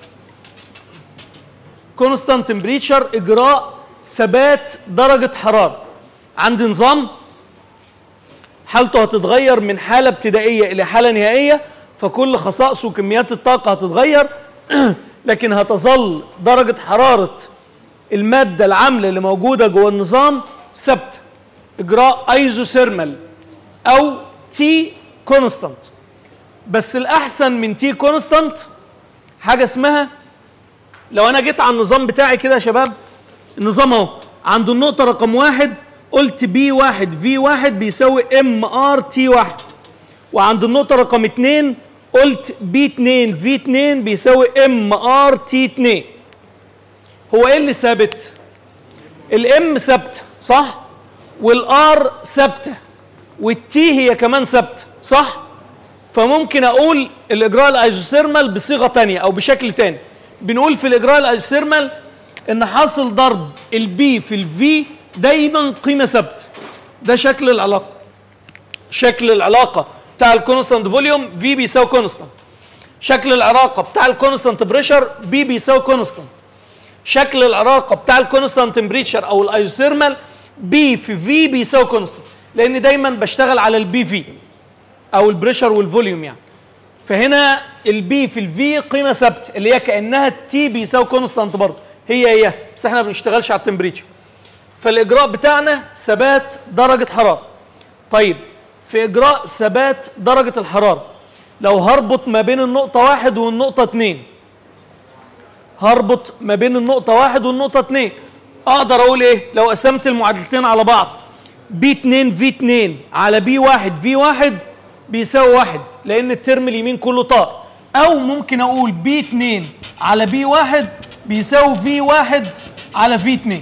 constant temperature اجراء ثبات درجه حراره عندي نظام حالته هتتغير من حاله ابتدائيه الى حاله نهائيه فكل خصائصه وكميات الطاقه هتتغير لكن هتظل درجه حراره الماده العامله اللي موجوده جوه النظام ثابته اجراء ايزوثيرمال او تي كونستانت بس الاحسن من تي كونستانت حاجه اسمها لو انا جيت على النظام بتاعي كده يا شباب النظام اهو عند النقطه رقم واحد قلت بي واحد في واحد بيساوي ام ار تي واحد وعند النقطه رقم اتنين قلت بي 2 في 2 بيساوي ام ار تي 2 هو ايه اللي ثابت الام ثابته صح والار ثابته والتي هي كمان ثابته صح فممكن اقول الاجراء الايزوثيرمال بصيغه تانية او بشكل تاني بنقول في الاجراء الايزوثيرمال ان حاصل ضرب البي في الفي دايما قيمه ثابته ده شكل العلاقه شكل العلاقه بتاع الكونستانت فوليوم في بيساوي كونستانت شكل العلاقه بتاع الكونستانت بريشر بي بيساوي كونستانت شكل العلاقه بتاع الكونستانت تمبريتشر او الايزوثيرمال بي في في بيساوي كونستانت لان دايما بشتغل على البي في او البريشر والفوليوم يعني فهنا البي في الفي قيمه ثابته اللي هي كانها التي بيساوي كونستانت برضه هي هي بس احنا ما بنشتغلش على التمبريتشر فالاجراء بتاعنا ثبات درجه حراره طيب في اجراء ثبات درجه الحراره لو هربط ما بين النقطه واحد والنقطه اتنين هربط ما بين النقطه واحد والنقطه اتنين اقدر اقول ايه لو قسمت المعادلتين على بعض بي 2 في 2 على بي 1 في 1 بيساوي واحد لان الترم اليمين كله طار او ممكن اقول بي 2 على بي 1 بيساوي في 1 على في 2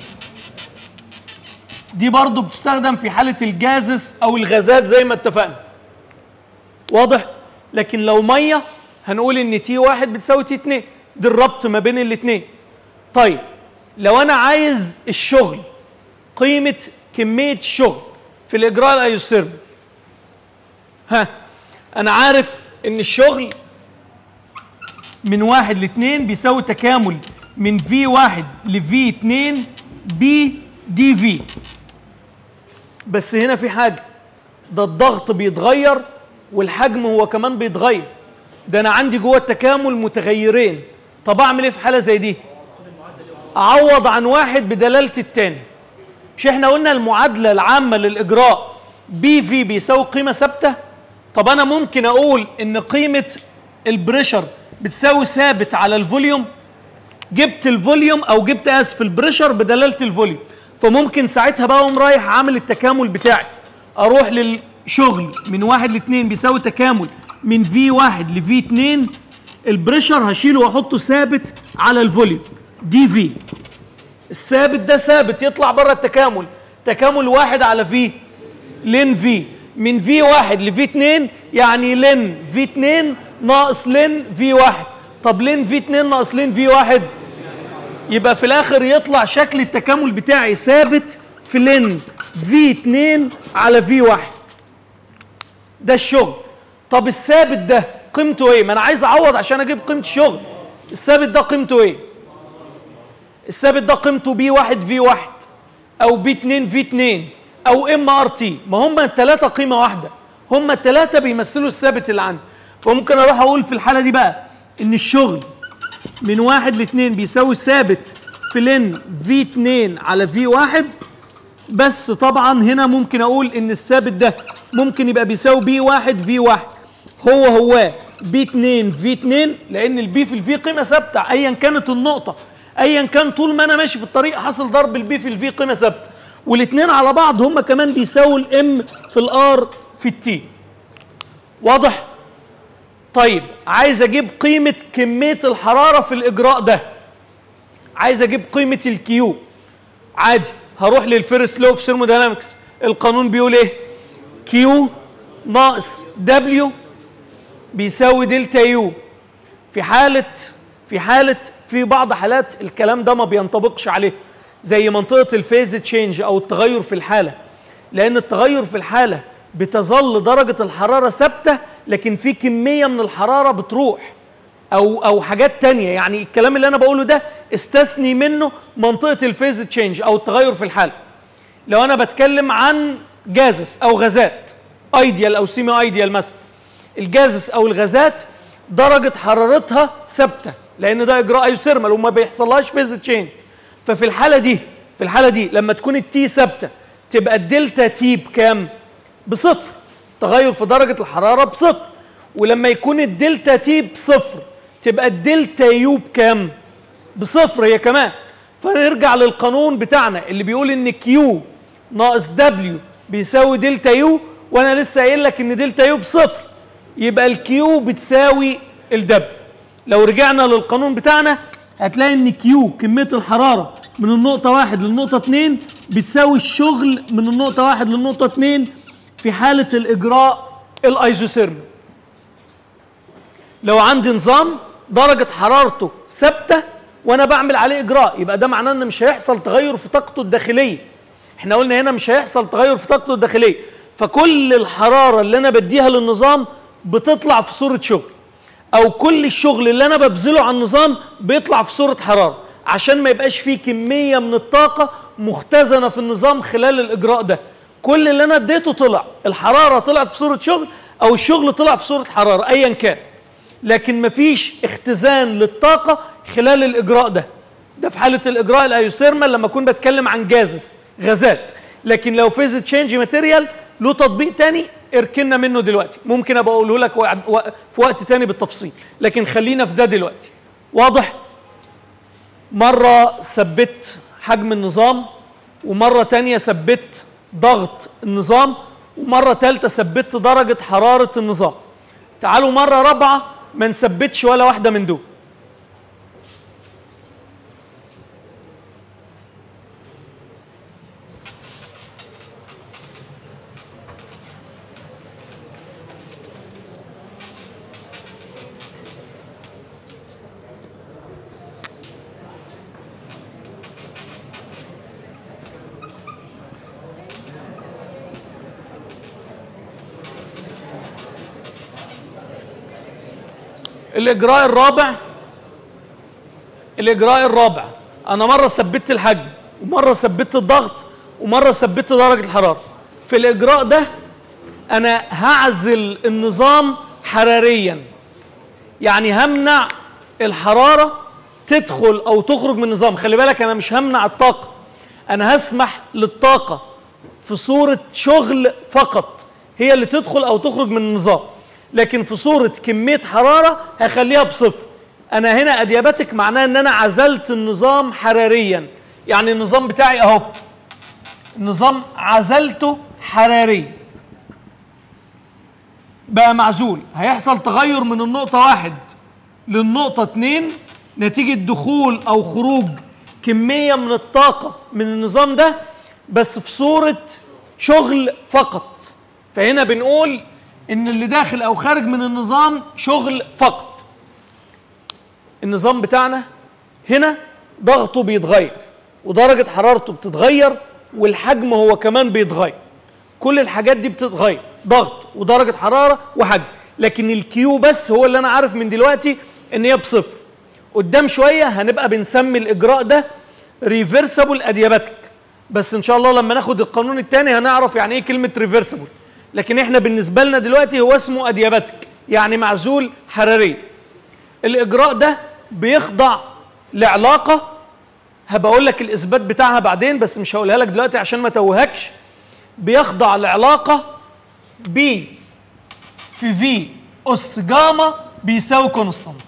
دي برضو بتستخدم في حالة الجازس أو الغازات زي ما اتفقنا واضح لكن لو مية هنقول إن تي واحد بتساوي تي اتنين دي الربط ما بين الاتنين طيب لو أنا عايز الشغل قيمة كمية الشغل في الإجراء الأيوثيرمي ها أنا عارف إن الشغل من واحد لاتنين بيساوي تكامل من في واحد لفي اتنين بي دي في بس هنا في حاجه ده الضغط بيتغير والحجم هو كمان بيتغير ده انا عندي جوه التكامل متغيرين طب اعمل ايه في حاله زي دي اعوض عن واحد بدلاله التاني مش احنا قلنا المعادله العامه للاجراء بي في بيساوي قيمه ثابته طب انا ممكن اقول ان قيمه البريشر بتساوي ثابت على الفوليوم جبت الفوليوم او جبت اسف البريشر بدلاله الفوليوم فممكن ساعتها بقى اقوم رايح عامل التكامل بتاعي اروح للشغل من واحد لاثنين بيساوي تكامل من في واحد لفي اتنين البريشر هشيله واحطه ثابت على الفوليوم دي في الثابت ده ثابت يطلع بره التكامل تكامل واحد على في لين في من في واحد لفي اتنين يعني لين في اتنين ناقص لين في واحد طب لين في اتنين ناقص لين في واحد يبقى في الاخر يطلع شكل التكامل بتاعي ثابت في لين في اتنين على في واحد ده الشغل طب الثابت ده قيمته ايه ما انا عايز اعوض عشان اجيب قيمه الشغل الثابت ده قيمته ايه الثابت ده قيمته بي واحد في واحد او بي اتنين في اتنين او ام ار تي ما هم الثلاثه قيمه واحده هم الثلاثه بيمثلوا الثابت اللي عندي فممكن اروح اقول في الحاله دي بقى ان الشغل من واحد لاثنين بيساوي ثابت في لين في اتنين على في واحد بس طبعا هنا ممكن اقول ان الثابت ده ممكن يبقى بيساوي بي واحد في واحد هو هو بي 2 في 2 لان البي في الفي قيمه ثابته ايا كانت النقطه ايا كان طول ما انا ماشي في الطريق حاصل ضرب البي في الفي قيمه ثابته والاثنين على بعض هم كمان بيساووا الام في الار في التي واضح طيب عايز اجيب قيمه كميه الحراره في الاجراء ده عايز اجيب قيمه الكيو عادي هروح للفيرست لو في ثيرموداينامكس القانون بيقول ايه كيو ناقص دبليو بيساوي دلتا يو في حالة في حالة في بعض حالات الكلام ده ما بينطبقش عليه زي منطقة الفيز تشينج أو التغير في الحالة لأن التغير في الحالة بتظل درجة الحرارة ثابتة لكن في كمية من الحرارة بتروح أو أو حاجات تانية يعني الكلام اللي أنا بقوله ده استثني منه منطقة الفيز تشينج أو التغير في الحالة لو أنا بتكلم عن جازس أو غازات ايديال أو سيمي ايديال مثلا الجازس او الغازات درجه حرارتها ثابته لان ده اجراء ايوثيرمال وما بيحصلهاش فيز تشينج ففي الحاله دي في الحاله دي لما تكون التي ثابته تبقى الدلتا تي بكام بصفر تغير في درجه الحراره بصفر ولما يكون الدلتا تي بصفر تبقى الدلتا يو بكام بصفر هي كمان فنرجع للقانون بتاعنا اللي بيقول ان كيو ناقص دبليو بيساوي دلتا يو وانا لسه قايل لك ان دلتا يو بصفر يبقى الكيو بتساوي الدبل لو رجعنا للقانون بتاعنا هتلاقي ان كيو كميه الحراره من النقطه واحد للنقطه اتنين بتساوي الشغل من النقطه واحد للنقطه اتنين في حاله الاجراء الايزوثيرمي لو عندي نظام درجه حرارته ثابته وانا بعمل عليه اجراء يبقى ده معناه ان مش هيحصل تغير في طاقته الداخليه احنا قلنا هنا مش هيحصل تغير في طاقته الداخليه فكل الحراره اللي انا بديها للنظام بتطلع في صوره شغل او كل الشغل اللي انا ببذله على النظام بيطلع في صوره حراره عشان ما يبقاش فيه كميه من الطاقه مختزنه في النظام خلال الاجراء ده كل اللي انا اديته طلع الحراره طلعت في صوره شغل او الشغل طلع في صوره حراره ايا كان لكن مفيش اختزان للطاقه خلال الاجراء ده ده في حاله الاجراء الايوثيرمال لما اكون بتكلم عن جازس غازات لكن لو فيز تشينج ماتيريال له تطبيق تاني اركنا منه دلوقتي ممكن ابقى اقوله لك في وقت تاني بالتفصيل لكن خلينا في ده دلوقتي واضح مرة ثبت حجم النظام ومرة تانية ثبت ضغط النظام ومرة تالتة ثبت درجة حرارة النظام تعالوا مرة رابعة ما نثبتش ولا واحدة من دول الاجراء الرابع الاجراء الرابع انا مره ثبت الحجم ومره ثبت الضغط ومره ثبت درجه الحراره في الاجراء ده انا هعزل النظام حراريا يعني همنع الحراره تدخل او تخرج من النظام خلي بالك انا مش همنع الطاقه انا هسمح للطاقه في صوره شغل فقط هي اللي تدخل او تخرج من النظام لكن في صوره كميه حراره هخليها بصفر انا هنا ادياباتيك معناه ان انا عزلت النظام حراريا يعني النظام بتاعي اهو النظام عزلته حراريا بقى معزول هيحصل تغير من النقطة واحد للنقطة اتنين نتيجة دخول أو خروج كمية من الطاقة من النظام ده بس في صورة شغل فقط فهنا بنقول إن اللي داخل أو خارج من النظام شغل فقط النظام بتاعنا هنا ضغطه بيتغير ودرجة حرارته بتتغير والحجم هو كمان بيتغير كل الحاجات دي بتتغير ضغط ودرجة حرارة وحجم لكن الكيو بس هو اللي أنا عارف من دلوقتي إن هي بصفر قدام شوية هنبقى بنسمي الإجراء ده ريفرسبل أدياباتيك بس إن شاء الله لما ناخد القانون الثاني هنعرف يعني إيه كلمة ريفرسبل لكن إحنا بالنسبة لنا دلوقتي هو اسمه أدياباتيك يعني معزول حراريا الإجراء ده بيخضع لعلاقة هبقى اقول لك الاثبات بتاعها بعدين بس مش هقولها لك دلوقتي عشان ما توهكش بيخضع لعلاقه ب في في اس جاما بيساوي كونستانت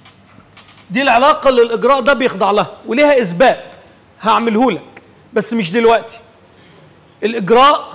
دي العلاقه اللي الاجراء ده بيخضع لها وليها اثبات هعمله لك بس مش دلوقتي الاجراء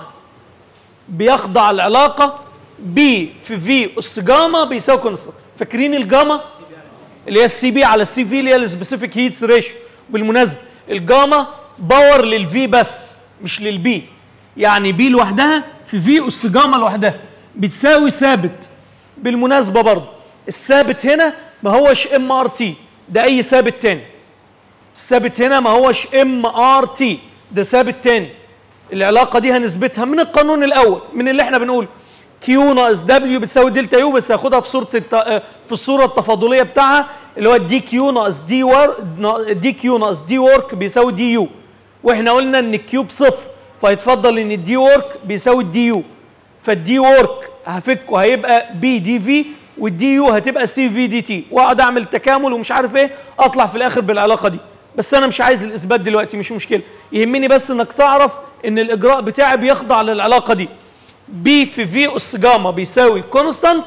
بيخضع العلاقه ب في في اس جاما بيساوي كونستانت فاكرين الجاما اللي هي السي بي على السي في اللي هي السبيسيفيك هيتس ريشيو بالمناسبه الجاما باور للفي بس مش للبي يعني بي لوحدها في في اس جاما لوحدها بتساوي ثابت بالمناسبه برضه الثابت هنا ما هوش ام ار تي ده اي ثابت تاني الثابت هنا ما هوش ام ار تي ده ثابت تاني العلاقه دي هنثبتها من القانون الاول من اللي احنا بنقوله كيو ناقص دبليو بتساوي دلتا يو بس هاخدها في صوره الت... في الصوره التفاضليه بتاعها اللي هو دي كيو ناقص دي ور دي كيو ناقص دي ورك بيساوي دي يو واحنا قلنا ان الكيو بصفر فيتفضل ان الدي ورك بيساوي الدي يو فالدي ورك هفكه هيبقى بي دي في والدي يو هتبقى سي في دي تي واقعد اعمل تكامل ومش عارف ايه اطلع في الاخر بالعلاقه دي بس انا مش عايز الاثبات دلوقتي مش مشكله يهمني بس انك تعرف ان الاجراء بتاعي بيخضع للعلاقه دي بي في في اس جاما بيساوي كونستانت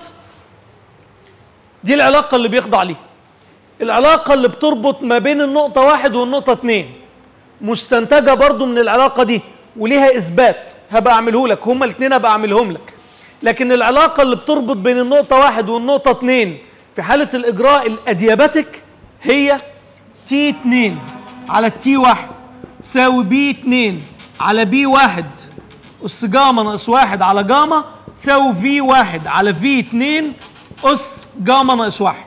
دي العلاقه اللي بيخضع ليها العلاقه اللي بتربط ما بين النقطه واحد والنقطه اتنين مستنتجه برضو من العلاقه دي وليها اثبات هبقى اعمله لك هما الاثنين هبقى اعملهم لك لكن العلاقه اللي بتربط بين النقطه واحد والنقطه اتنين في حاله الاجراء الادياباتيك هي تي 2 على تي 1 تساوي بي 2 على بي 1 اس جاما ناقص 1 على جاما تساوي في 1 على في 2 اس جاما ناقص 1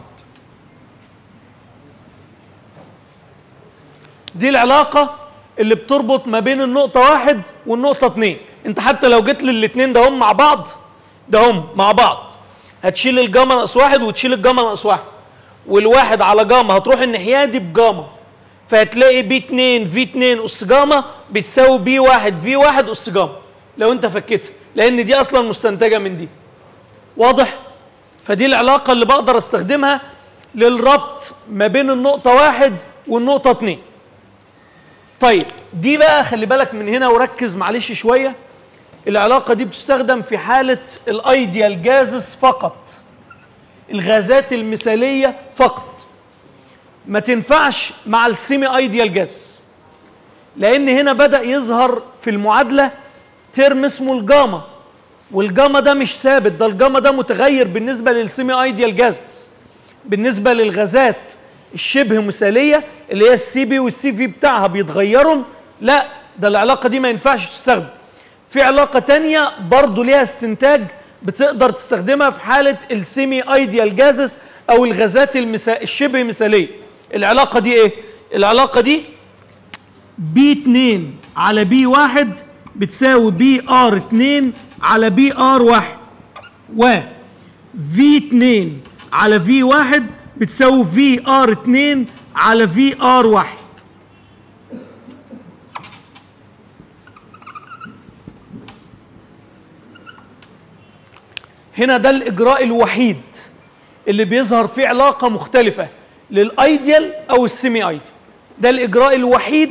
دي العلاقة اللي بتربط ما بين النقطة واحد والنقطة اتنين انت حتى لو جيت للاتنين ده هم مع بعض ده هم مع بعض هتشيل الجاما ناقص واحد وتشيل الجاما ناقص واحد والواحد على جاما هتروح الناحية دي بجاما فهتلاقي بي 2 في 2 اس جاما بتساوي بي 1 في 1 اس جاما لو انت فكيتها لان دي اصلا مستنتجة من دي واضح فدي العلاقة اللي بقدر استخدمها للربط ما بين النقطة واحد والنقطة اتنين طيب دي بقى خلي بالك من هنا وركز معلش شوية العلاقة دي بتستخدم في حالة الايديال جازس فقط الغازات المثالية فقط ما تنفعش مع السيمي ايديال جازس لان هنا بدأ يظهر في المعادلة ترم اسمه الجاما والجاما ده مش ثابت ده الجاما ده متغير بالنسبة للسيمي ايديال جازس بالنسبة للغازات الشبه مثاليه اللي هي السي بي والسي في بتاعها بيتغيروا لا ده العلاقه دي ما ينفعش تستخدم في علاقه تانية برضو ليها استنتاج بتقدر تستخدمها في حاله السيمي ايديال جازس او الغازات المسا... الشبه مثاليه العلاقه دي ايه العلاقه دي بي 2 على بي 1 بتساوي بي ار 2 على بي ار 1 و في 2 على في 1 بتساوي في ار 2 على في ار 1 هنا ده الاجراء الوحيد اللي بيظهر فيه علاقه مختلفه للايديال او السيمي ايديال ده الاجراء الوحيد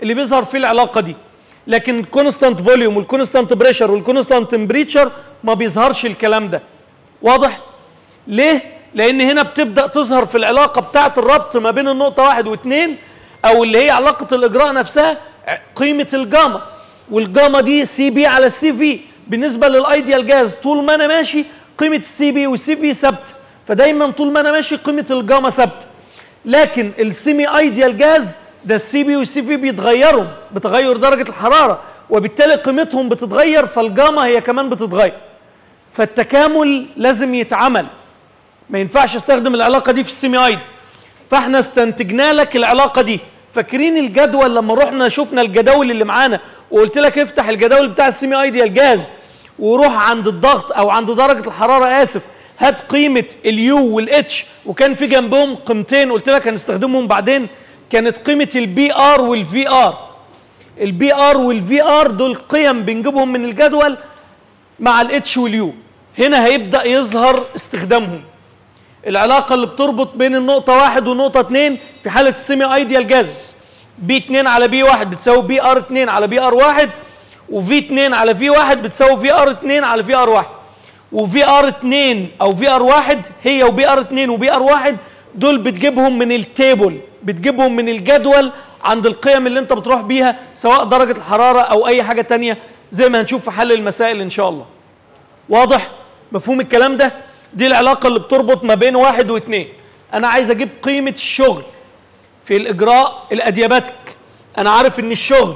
اللي بيظهر فيه العلاقه دي لكن الكونستانت فوليوم والكونستانت بريشر والكونستانت تمبريتشر ما بيظهرش الكلام ده واضح ليه لان هنا بتبدا تظهر في العلاقه بتاعه الربط ما بين النقطه واحد واثنين او اللي هي علاقه الاجراء نفسها قيمه الجاما والجاما دي سي بي على السي في بالنسبه للايديال جاز طول ما انا ماشي قيمه السي بي والسي في ثابته فدايما طول ما انا ماشي قيمه الجاما ثابته لكن السيمي ايديال جاز ده السي بي والسي في بيتغيروا بتغير درجه الحراره وبالتالي قيمتهم بتتغير فالجاما هي كمان بتتغير فالتكامل لازم يتعمل ما ينفعش استخدم العلاقه دي في السيمي ايد فاحنا استنتجنا لك العلاقه دي فاكرين الجدول لما رحنا شفنا الجداول اللي معانا وقلت لك افتح الجداول بتاع السيمي ايديال جاز وروح عند الضغط او عند درجه الحراره اسف هات قيمه اليو والاتش وكان في جنبهم قيمتين قلت لك هنستخدمهم بعدين كانت قيمه البي ار والفي ار البي ار والفي ار دول قيم بنجيبهم من الجدول مع الاتش واليو هنا هيبدا يظهر استخدامهم العلاقه اللي بتربط بين النقطه واحد والنقطه اتنين في حاله السيمي ايديال جازز بي 2 على بي 1 بتساوي بي ار 2 على بي ار 1 وفي 2 على في 1 بتساوي في ار 2 على في ار 1 وفي ار 2 او في ار 1 هي وبي ار 2 وبي ار 1 دول بتجيبهم من التيبل بتجيبهم من الجدول عند القيم اللي انت بتروح بيها سواء درجه الحراره او اي حاجه تانية زي ما هنشوف في حل المسائل ان شاء الله واضح مفهوم الكلام ده دي العلاقه اللي بتربط ما بين واحد واثنين انا عايز اجيب قيمه الشغل في الاجراء الادياباتيك انا عارف ان الشغل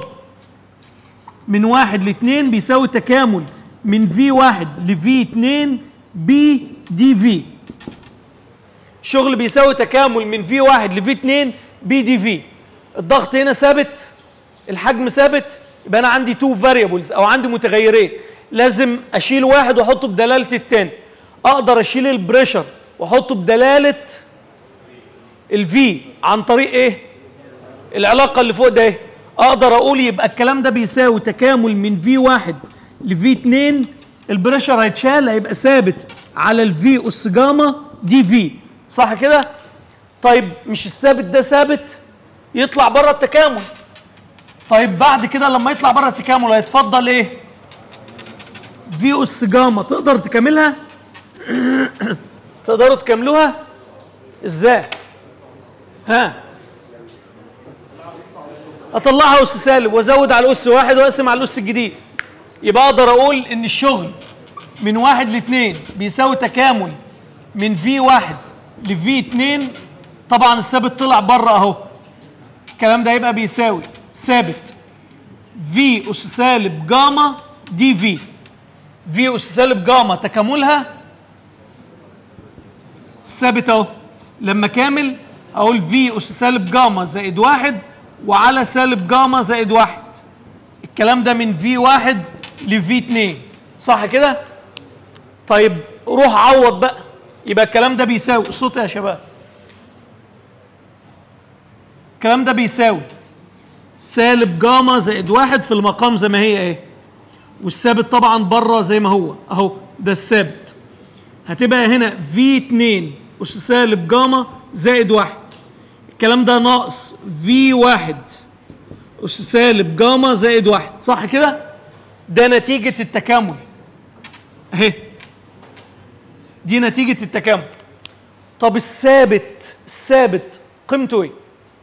من واحد لاثنين بيساوي تكامل من في واحد لفي اتنين بي دي في شغل بيساوي تكامل من في واحد لفي اتنين بي دي في الضغط هنا ثابت الحجم ثابت يبقى انا عندي تو فاريبلز او عندي متغيرين لازم اشيل واحد واحطه بدلاله التاني اقدر اشيل البريشر واحطه بدلاله الفي عن طريق ايه العلاقه اللي فوق ده ايه اقدر اقول يبقى الكلام ده بيساوي تكامل من في واحد لفي 2 البريشر هيتشال هيبقى ثابت على الفي اس جاما دي في صح كده طيب مش الثابت ده ثابت يطلع بره التكامل طيب بعد كده لما يطلع بره التكامل هيتفضل ايه في اس جاما تقدر تكملها تقدروا تكملوها ازاي ها اطلعها اس سالب وازود على اس واحد واقسم على الاس الجديد يبقى اقدر اقول ان الشغل من واحد لاثنين بيساوي تكامل من في واحد لفي اتنين طبعا الثابت طلع بره اهو الكلام ده هيبقى بيساوي ثابت في اس سالب جاما دي في في اس سالب جاما تكاملها ثابت اهو لما كامل اقول في اس سالب جاما زائد واحد وعلى سالب جاما زائد واحد الكلام ده من في واحد لفي اتنين صح كده؟ طيب روح عوض بقى يبقى الكلام ده بيساوي الصوت يا شباب الكلام ده بيساوي سالب جاما زائد واحد في المقام زي ما هي ايه والثابت طبعا بره زي ما هو اهو ده الثابت هتبقى هنا في 2 اس سالب جاما زائد واحد الكلام ده ناقص في واحد اس سالب جاما زائد واحد صح كده ده نتيجة التكامل اهي دي نتيجة التكامل طب الثابت الثابت قيمته ايه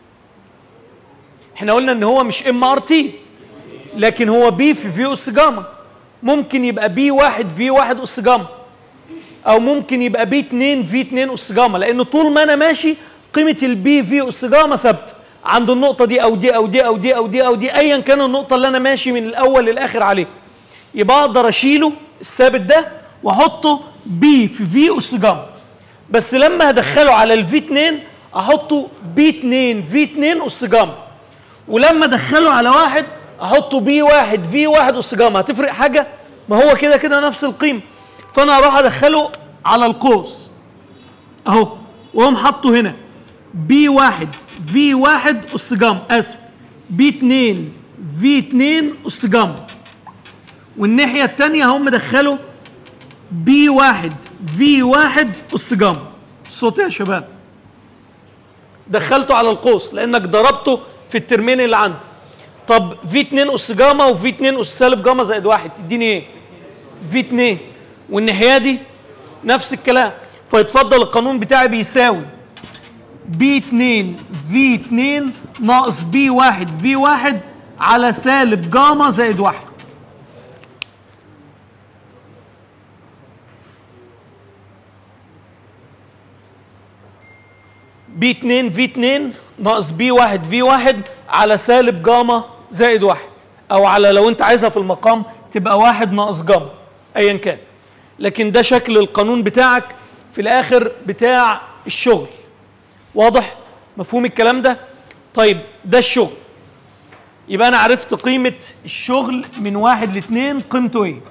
احنا قلنا ان هو مش ام ار تي لكن هو بي في في اس جاما ممكن يبقى بي واحد في واحد اس جاما او ممكن يبقى بي 2 في 2 اس جاما لان طول ما انا ماشي قيمه البي في اس جاما ثابته عند النقطه دي او دي او دي او دي او دي او دي ايا كان النقطه اللي انا ماشي من الاول للاخر عليه يبقى اقدر اشيله الثابت ده واحطه بي في في اس جاما بس لما هدخله على الفي 2 احطه بي 2 في 2 اس جاما ولما ادخله على واحد احطه بي واحد في واحد اس جاما هتفرق حاجه ما هو كده كده نفس القيمه فانا هروح ادخله على القوس اهو واقوم حاطه هنا بي واحد في واحد اس جاما اسف بي 2 في 2 اس جاما والناحيه الثانيه هقوم مدخله بي واحد في واحد اس جاما الصوت يا شباب دخلته على القوس لانك ضربته في الترمين اللي عنده طب في 2 اس جاما وفي 2 اس سالب جاما زائد واحد تديني ايه؟ في 2 والناحيه دي نفس الكلام فيتفضل القانون بتاعي بيساوي بي 2 في 2 ناقص بي 1 في 1 على سالب جاما زائد واحد بي 2 في 2 ناقص بي 1 في 1 على سالب جاما زائد واحد او على لو انت عايزها في المقام تبقى واحد ناقص جاما ايا كان لكن ده شكل القانون بتاعك في الاخر بتاع الشغل واضح مفهوم الكلام ده طيب ده الشغل يبقى انا عرفت قيمه الشغل من واحد لاثنين قيمته ايه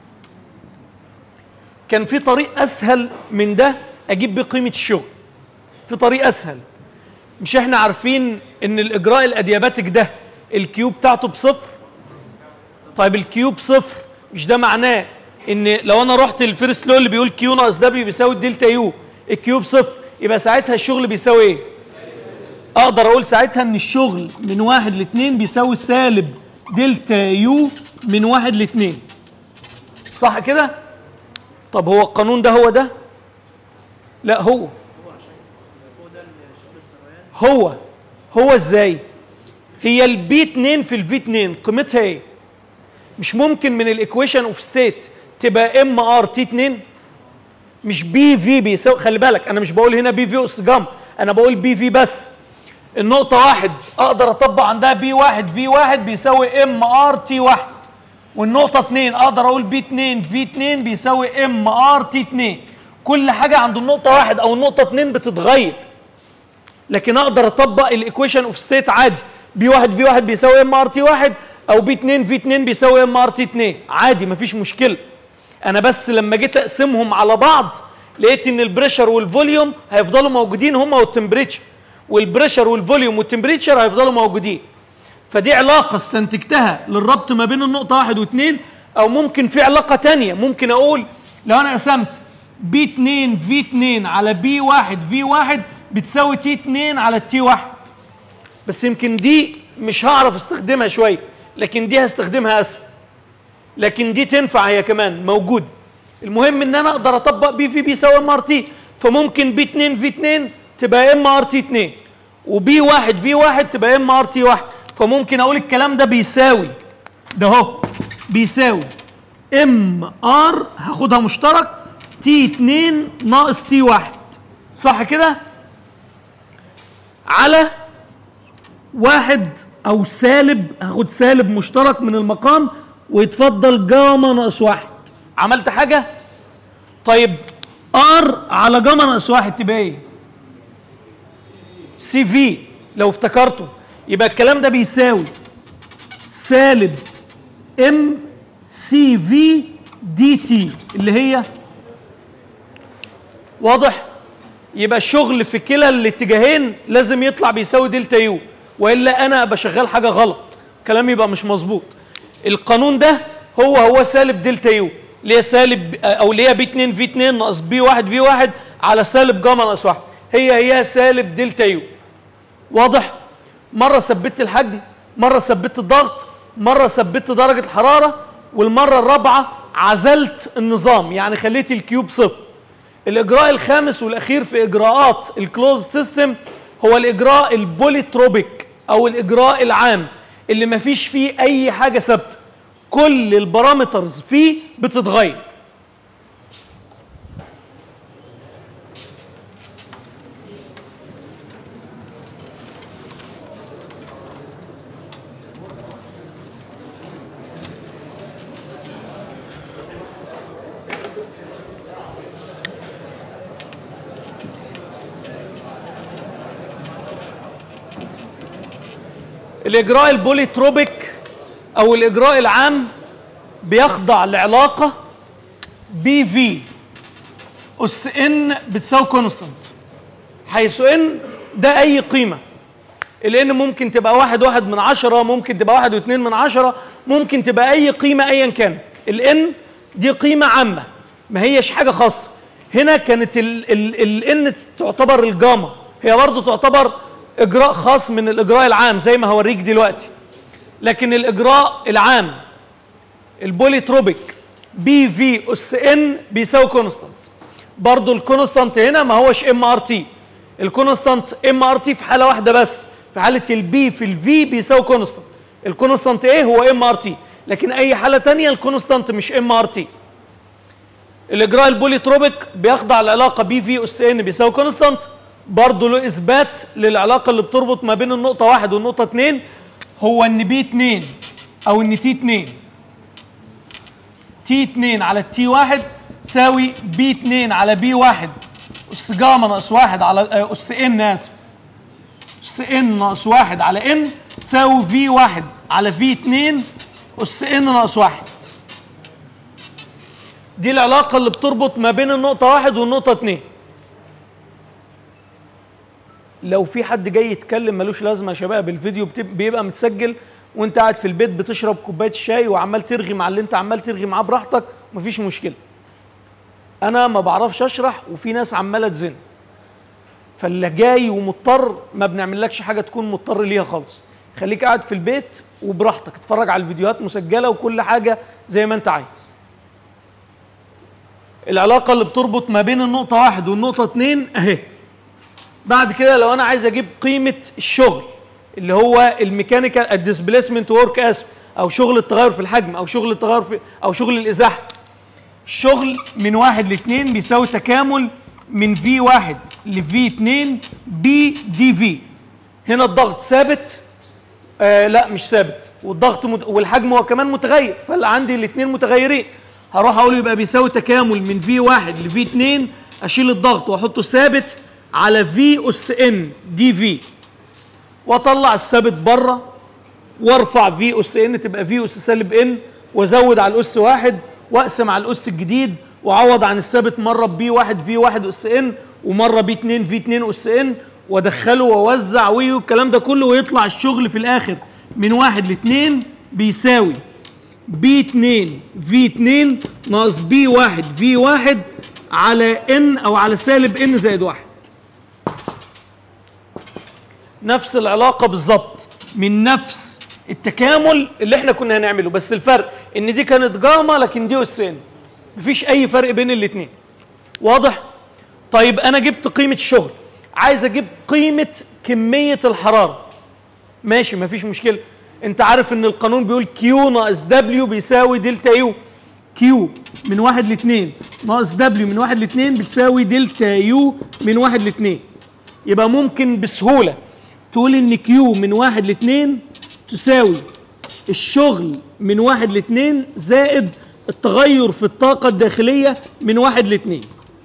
كان في طريق اسهل من ده اجيب بيه قيمه الشغل في طريق اسهل مش احنا عارفين ان الاجراء الادياباتيك ده الكيو بتاعته بصفر طيب الكيو بصفر مش ده معناه ان لو انا رحت الفيرست لو اللي بيقول كيو ناقص دبليو بيساوي الدلتا يو الكيو بصفر يبقى ساعتها الشغل بيساوي ايه اقدر اقول ساعتها ان الشغل من واحد لاثنين بيساوي سالب دلتا يو من واحد لاثنين صح كده طب هو القانون ده هو ده لا هو هو هو ازاي هي البي 2 في الفي 2 قيمتها ايه مش ممكن من الايكويشن اوف ستيت تبقى ام ار تي 2 مش بي في بيساوي خلي بالك انا مش بقول هنا بي في اس جام انا بقول بي في بس النقطة واحد اقدر اطبق عندها بي واحد في واحد بيساوي ام ار تي واحد والنقطة اتنين اقدر اقول بي اتنين في اتنين بيساوي ام ار تي اتنين كل حاجة عند النقطة واحد او النقطة اتنين بتتغير لكن اقدر اطبق الايكويشن اوف ستيت عادي بي واحد في واحد بيساوي ام ار تي واحد او بي اتنين في اتنين بيساوي ام ار تي اتنين عادي مفيش مشكلة انا بس لما جيت اقسمهم على بعض لقيت ان البريشر والفوليوم هيفضلوا موجودين هما والتمبريتشر والبريشر والفوليوم والتمبريتشر هيفضلوا موجودين فدي علاقة استنتجتها للربط ما بين النقطة واحد واثنين أو ممكن في علاقة تانية ممكن أقول لو أنا قسمت بي 2 في 2 على بي 1 في 1 بتساوي تي 2 على تي 1 بس يمكن دي مش هعرف استخدمها شوية لكن دي هستخدمها أسهل لكن دي تنفع هي كمان موجودة المهم ان انا اقدر اطبق بي في بيساوي ام ار تي فممكن بي 2 في 2 تبقى ام ار تي 2 وبي 1 في 1 تبقى ام ار تي 1 فممكن اقول الكلام ده بيساوي ده اهو بيساوي ام ار هاخدها مشترك تي 2 ناقص تي 1 صح كده على واحد او سالب هاخد سالب مشترك من المقام ويتفضل جاما ناقص واحد عملت حاجة؟ طيب ار على جاما ناقص واحد تبقى ايه؟ سي في لو افتكرته يبقى الكلام ده بيساوي سالب ام سي في دي تي اللي هي واضح؟ يبقى الشغل في كلا الاتجاهين لازم يطلع بيساوي دلتا يو والا انا ابقى شغال حاجه غلط كلامي يبقى مش مظبوط القانون ده هو هو سالب دلتا يو اللي هي سالب او اللي هي بي 2 في 2 ناقص بي 1 في 1 على سالب جاما ناقص 1 هي هي سالب دلتا يو واضح مره ثبت الحجم مره ثبت الضغط مره ثبت درجه الحراره والمره الرابعه عزلت النظام يعني خليت الكيوب صفر الاجراء الخامس والاخير في اجراءات الكلوز سيستم هو الاجراء البوليتروبيك او الاجراء العام اللي ما فيش فيه اي حاجه ثابته كل البارامترز فيه بتتغير الاجراء البوليتروبيك او الاجراء العام بيخضع لعلاقه بي في اس ان بتساوي كونستانت حيث ان ده اي قيمه الان ممكن تبقى واحد واحد من عشرة ممكن تبقى واحد واثنين من عشرة ممكن تبقى اي قيمه ايا كانت الان دي قيمه عامه ما هيش حاجه خاصه هنا كانت الان تعتبر الجاما هي برضه تعتبر اجراء خاص من الاجراء العام زي ما هوريك دلوقتي لكن الاجراء العام البوليتروبيك بي في اس ان بيساوي كونستانت برضو الكونستانت هنا ما هوش ام ار تي الكونستانت ام ار تي في حاله واحده بس في حاله البي في الفي بيساوي كونستانت الكونستانت ايه هو ام ار تي لكن اي حاله ثانيه الكونستانت مش ام ار تي الاجراء البوليتروبيك بيخضع العلاقه بي في اس ان بيساوي كونستانت برضه له اثبات للعلاقه اللي بتربط ما بين النقطه واحد والنقطه اتنين هو ان بي 2 او ان تي 2 تي 2 على التي 1 تساوي بي 2 على بي 1 اس جاما ناقص 1 على آه، اس ان اسف اس ان ناقص 1 على ان تساوي في 1 على في 2 اس ان ناقص 1 دي العلاقه اللي بتربط ما بين النقطه 1 والنقطه 2 لو في حد جاي يتكلم ملوش لازمه يا شباب الفيديو بتب- بيبقى متسجل وانت قاعد في البيت بتشرب كوبايه الشاي وعمال ترغي مع اللي انت عمال ترغي معاه براحتك مفيش مشكله انا ما بعرفش اشرح وفي ناس عماله تزن فاللي جاي ومضطر ما بنعملكش حاجه تكون مضطر ليها خالص خليك قاعد في البيت وبراحتك اتفرج على الفيديوهات مسجله وكل حاجه زي ما انت عايز العلاقه اللي بتربط ما بين النقطه واحد والنقطه اتنين اهي بعد كده لو انا عايز اجيب قيمه الشغل اللي هو الميكانيكال الديسبيسمنت ورك اسف او شغل التغير في الحجم او شغل التغير في او شغل الازاحه الشغل من واحد لاثنين بيساوي تكامل من في واحد لفي اتنين بي دي في هنا الضغط ثابت آه لا مش ثابت والضغط مت... والحجم هو كمان متغير فاللي عندي الاثنين متغيرين هروح اقول يبقى بيساوي تكامل من في واحد لفي اتنين اشيل الضغط واحطه ثابت على في اس ان دي في واطلع الثابت بره وارفع في اس ان تبقى في اس سالب ان وازود على الاس واحد واقسم على الاس الجديد واعوض عن الثابت مره بي واحد في واحد اس ان ومره بي 2 في 2 اس ان وادخله واوزع ويو الكلام ده كله ويطلع الشغل في الاخر من واحد لاثنين بيساوي بي 2 في 2 ناقص بي 1 في 1 على ان او على سالب ان زائد واحد نفس العلاقه بالظبط من نفس التكامل اللي احنا كنا هنعمله بس الفرق ان دي كانت جاما لكن دي اس ان مفيش اي فرق بين الاثنين واضح طيب انا جبت قيمه الشغل عايز اجيب قيمه كميه الحراره ماشي مفيش مشكله انت عارف ان القانون بيقول كيو ناقص دبليو بيساوي دلتا يو كيو من واحد لاثنين ناقص دبليو من واحد لاثنين بتساوي دلتا يو من واحد لاثنين يبقى ممكن بسهوله تقول ان كيو من واحد لاثنين تساوي الشغل من واحد لاثنين زائد التغير في الطاقة الداخلية من واحد لاثنين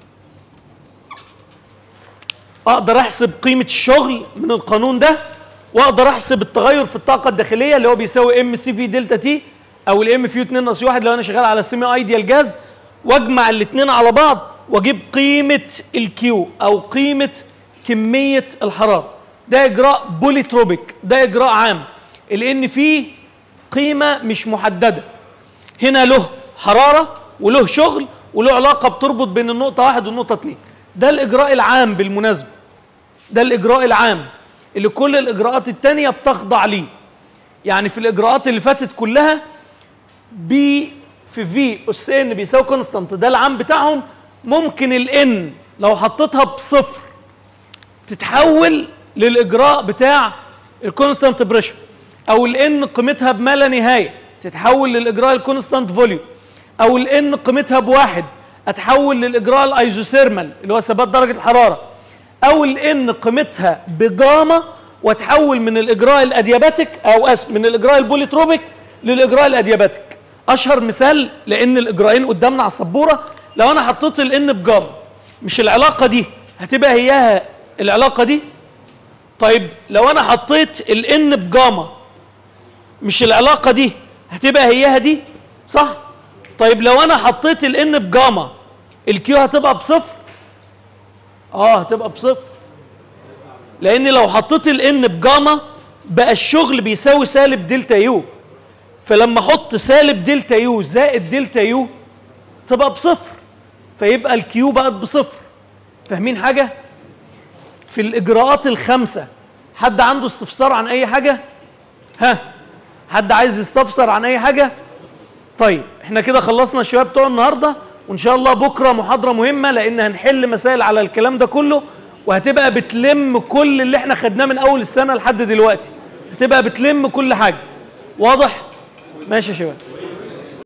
اقدر احسب قيمة الشغل من القانون ده واقدر احسب التغير في الطاقة الداخلية اللي هو بيساوي ام سي في دلتا تي او الام فيو 2 ناقص 1 لو انا شغال على سيمي ايديال جاز واجمع الاثنين على بعض واجيب قيمة الكيو او قيمة كمية الحرارة ده اجراء بوليتروبيك ده اجراء عام لان فيه قيمة مش محددة هنا له حرارة وله شغل وله علاقة بتربط بين النقطة واحد والنقطة اتنين ده الإجراء العام بالمناسبة ده الإجراء العام اللي كل الإجراءات التانية بتخضع ليه يعني في الإجراءات اللي فاتت كلها بي في في أس إن بيساوي كونستانت ده العام بتاعهم ممكن الإن لو حطيتها بصفر تتحول للإجراء بتاع الكونستانت بريشر او الان قيمتها بما لا نهايه تتحول للاجراء الكونستانت فوليوم او الان قيمتها بواحد اتحول للاجراء الايزوثيرمال اللي هو ثبات درجه الحراره او الان قيمتها بجاما واتحول من الاجراء الادياباتيك او اسف من الاجراء البوليتروبيك للاجراء الادياباتيك اشهر مثال لان الاجراءين قدامنا على السبوره لو انا حطيت الان بجاما مش العلاقه دي هتبقى هياها العلاقه دي طيب لو انا حطيت الان بجاما مش العلاقة دي هتبقى هيها دي صح؟ طيب لو انا حطيت الان بجاما الكيو هتبقى بصفر اه هتبقى بصفر لان لو حطيت الان بجاما بقى الشغل بيساوي سالب دلتا يو فلما احط سالب دلتا يو زائد دلتا يو تبقى بصفر فيبقى الكيو بقت بصفر فاهمين حاجة؟ في الإجراءات الخمسة حد عنده استفسار عن أي حاجة؟ ها حد عايز يستفسر عن اي حاجه طيب احنا كده خلصنا الشباب بتوع النهارده وان شاء الله بكره محاضره مهمه لان هنحل مسائل على الكلام ده كله وهتبقى بتلم كل اللي احنا خدناه من اول السنه لحد دلوقتي هتبقى بتلم كل حاجه واضح ماشي يا شباب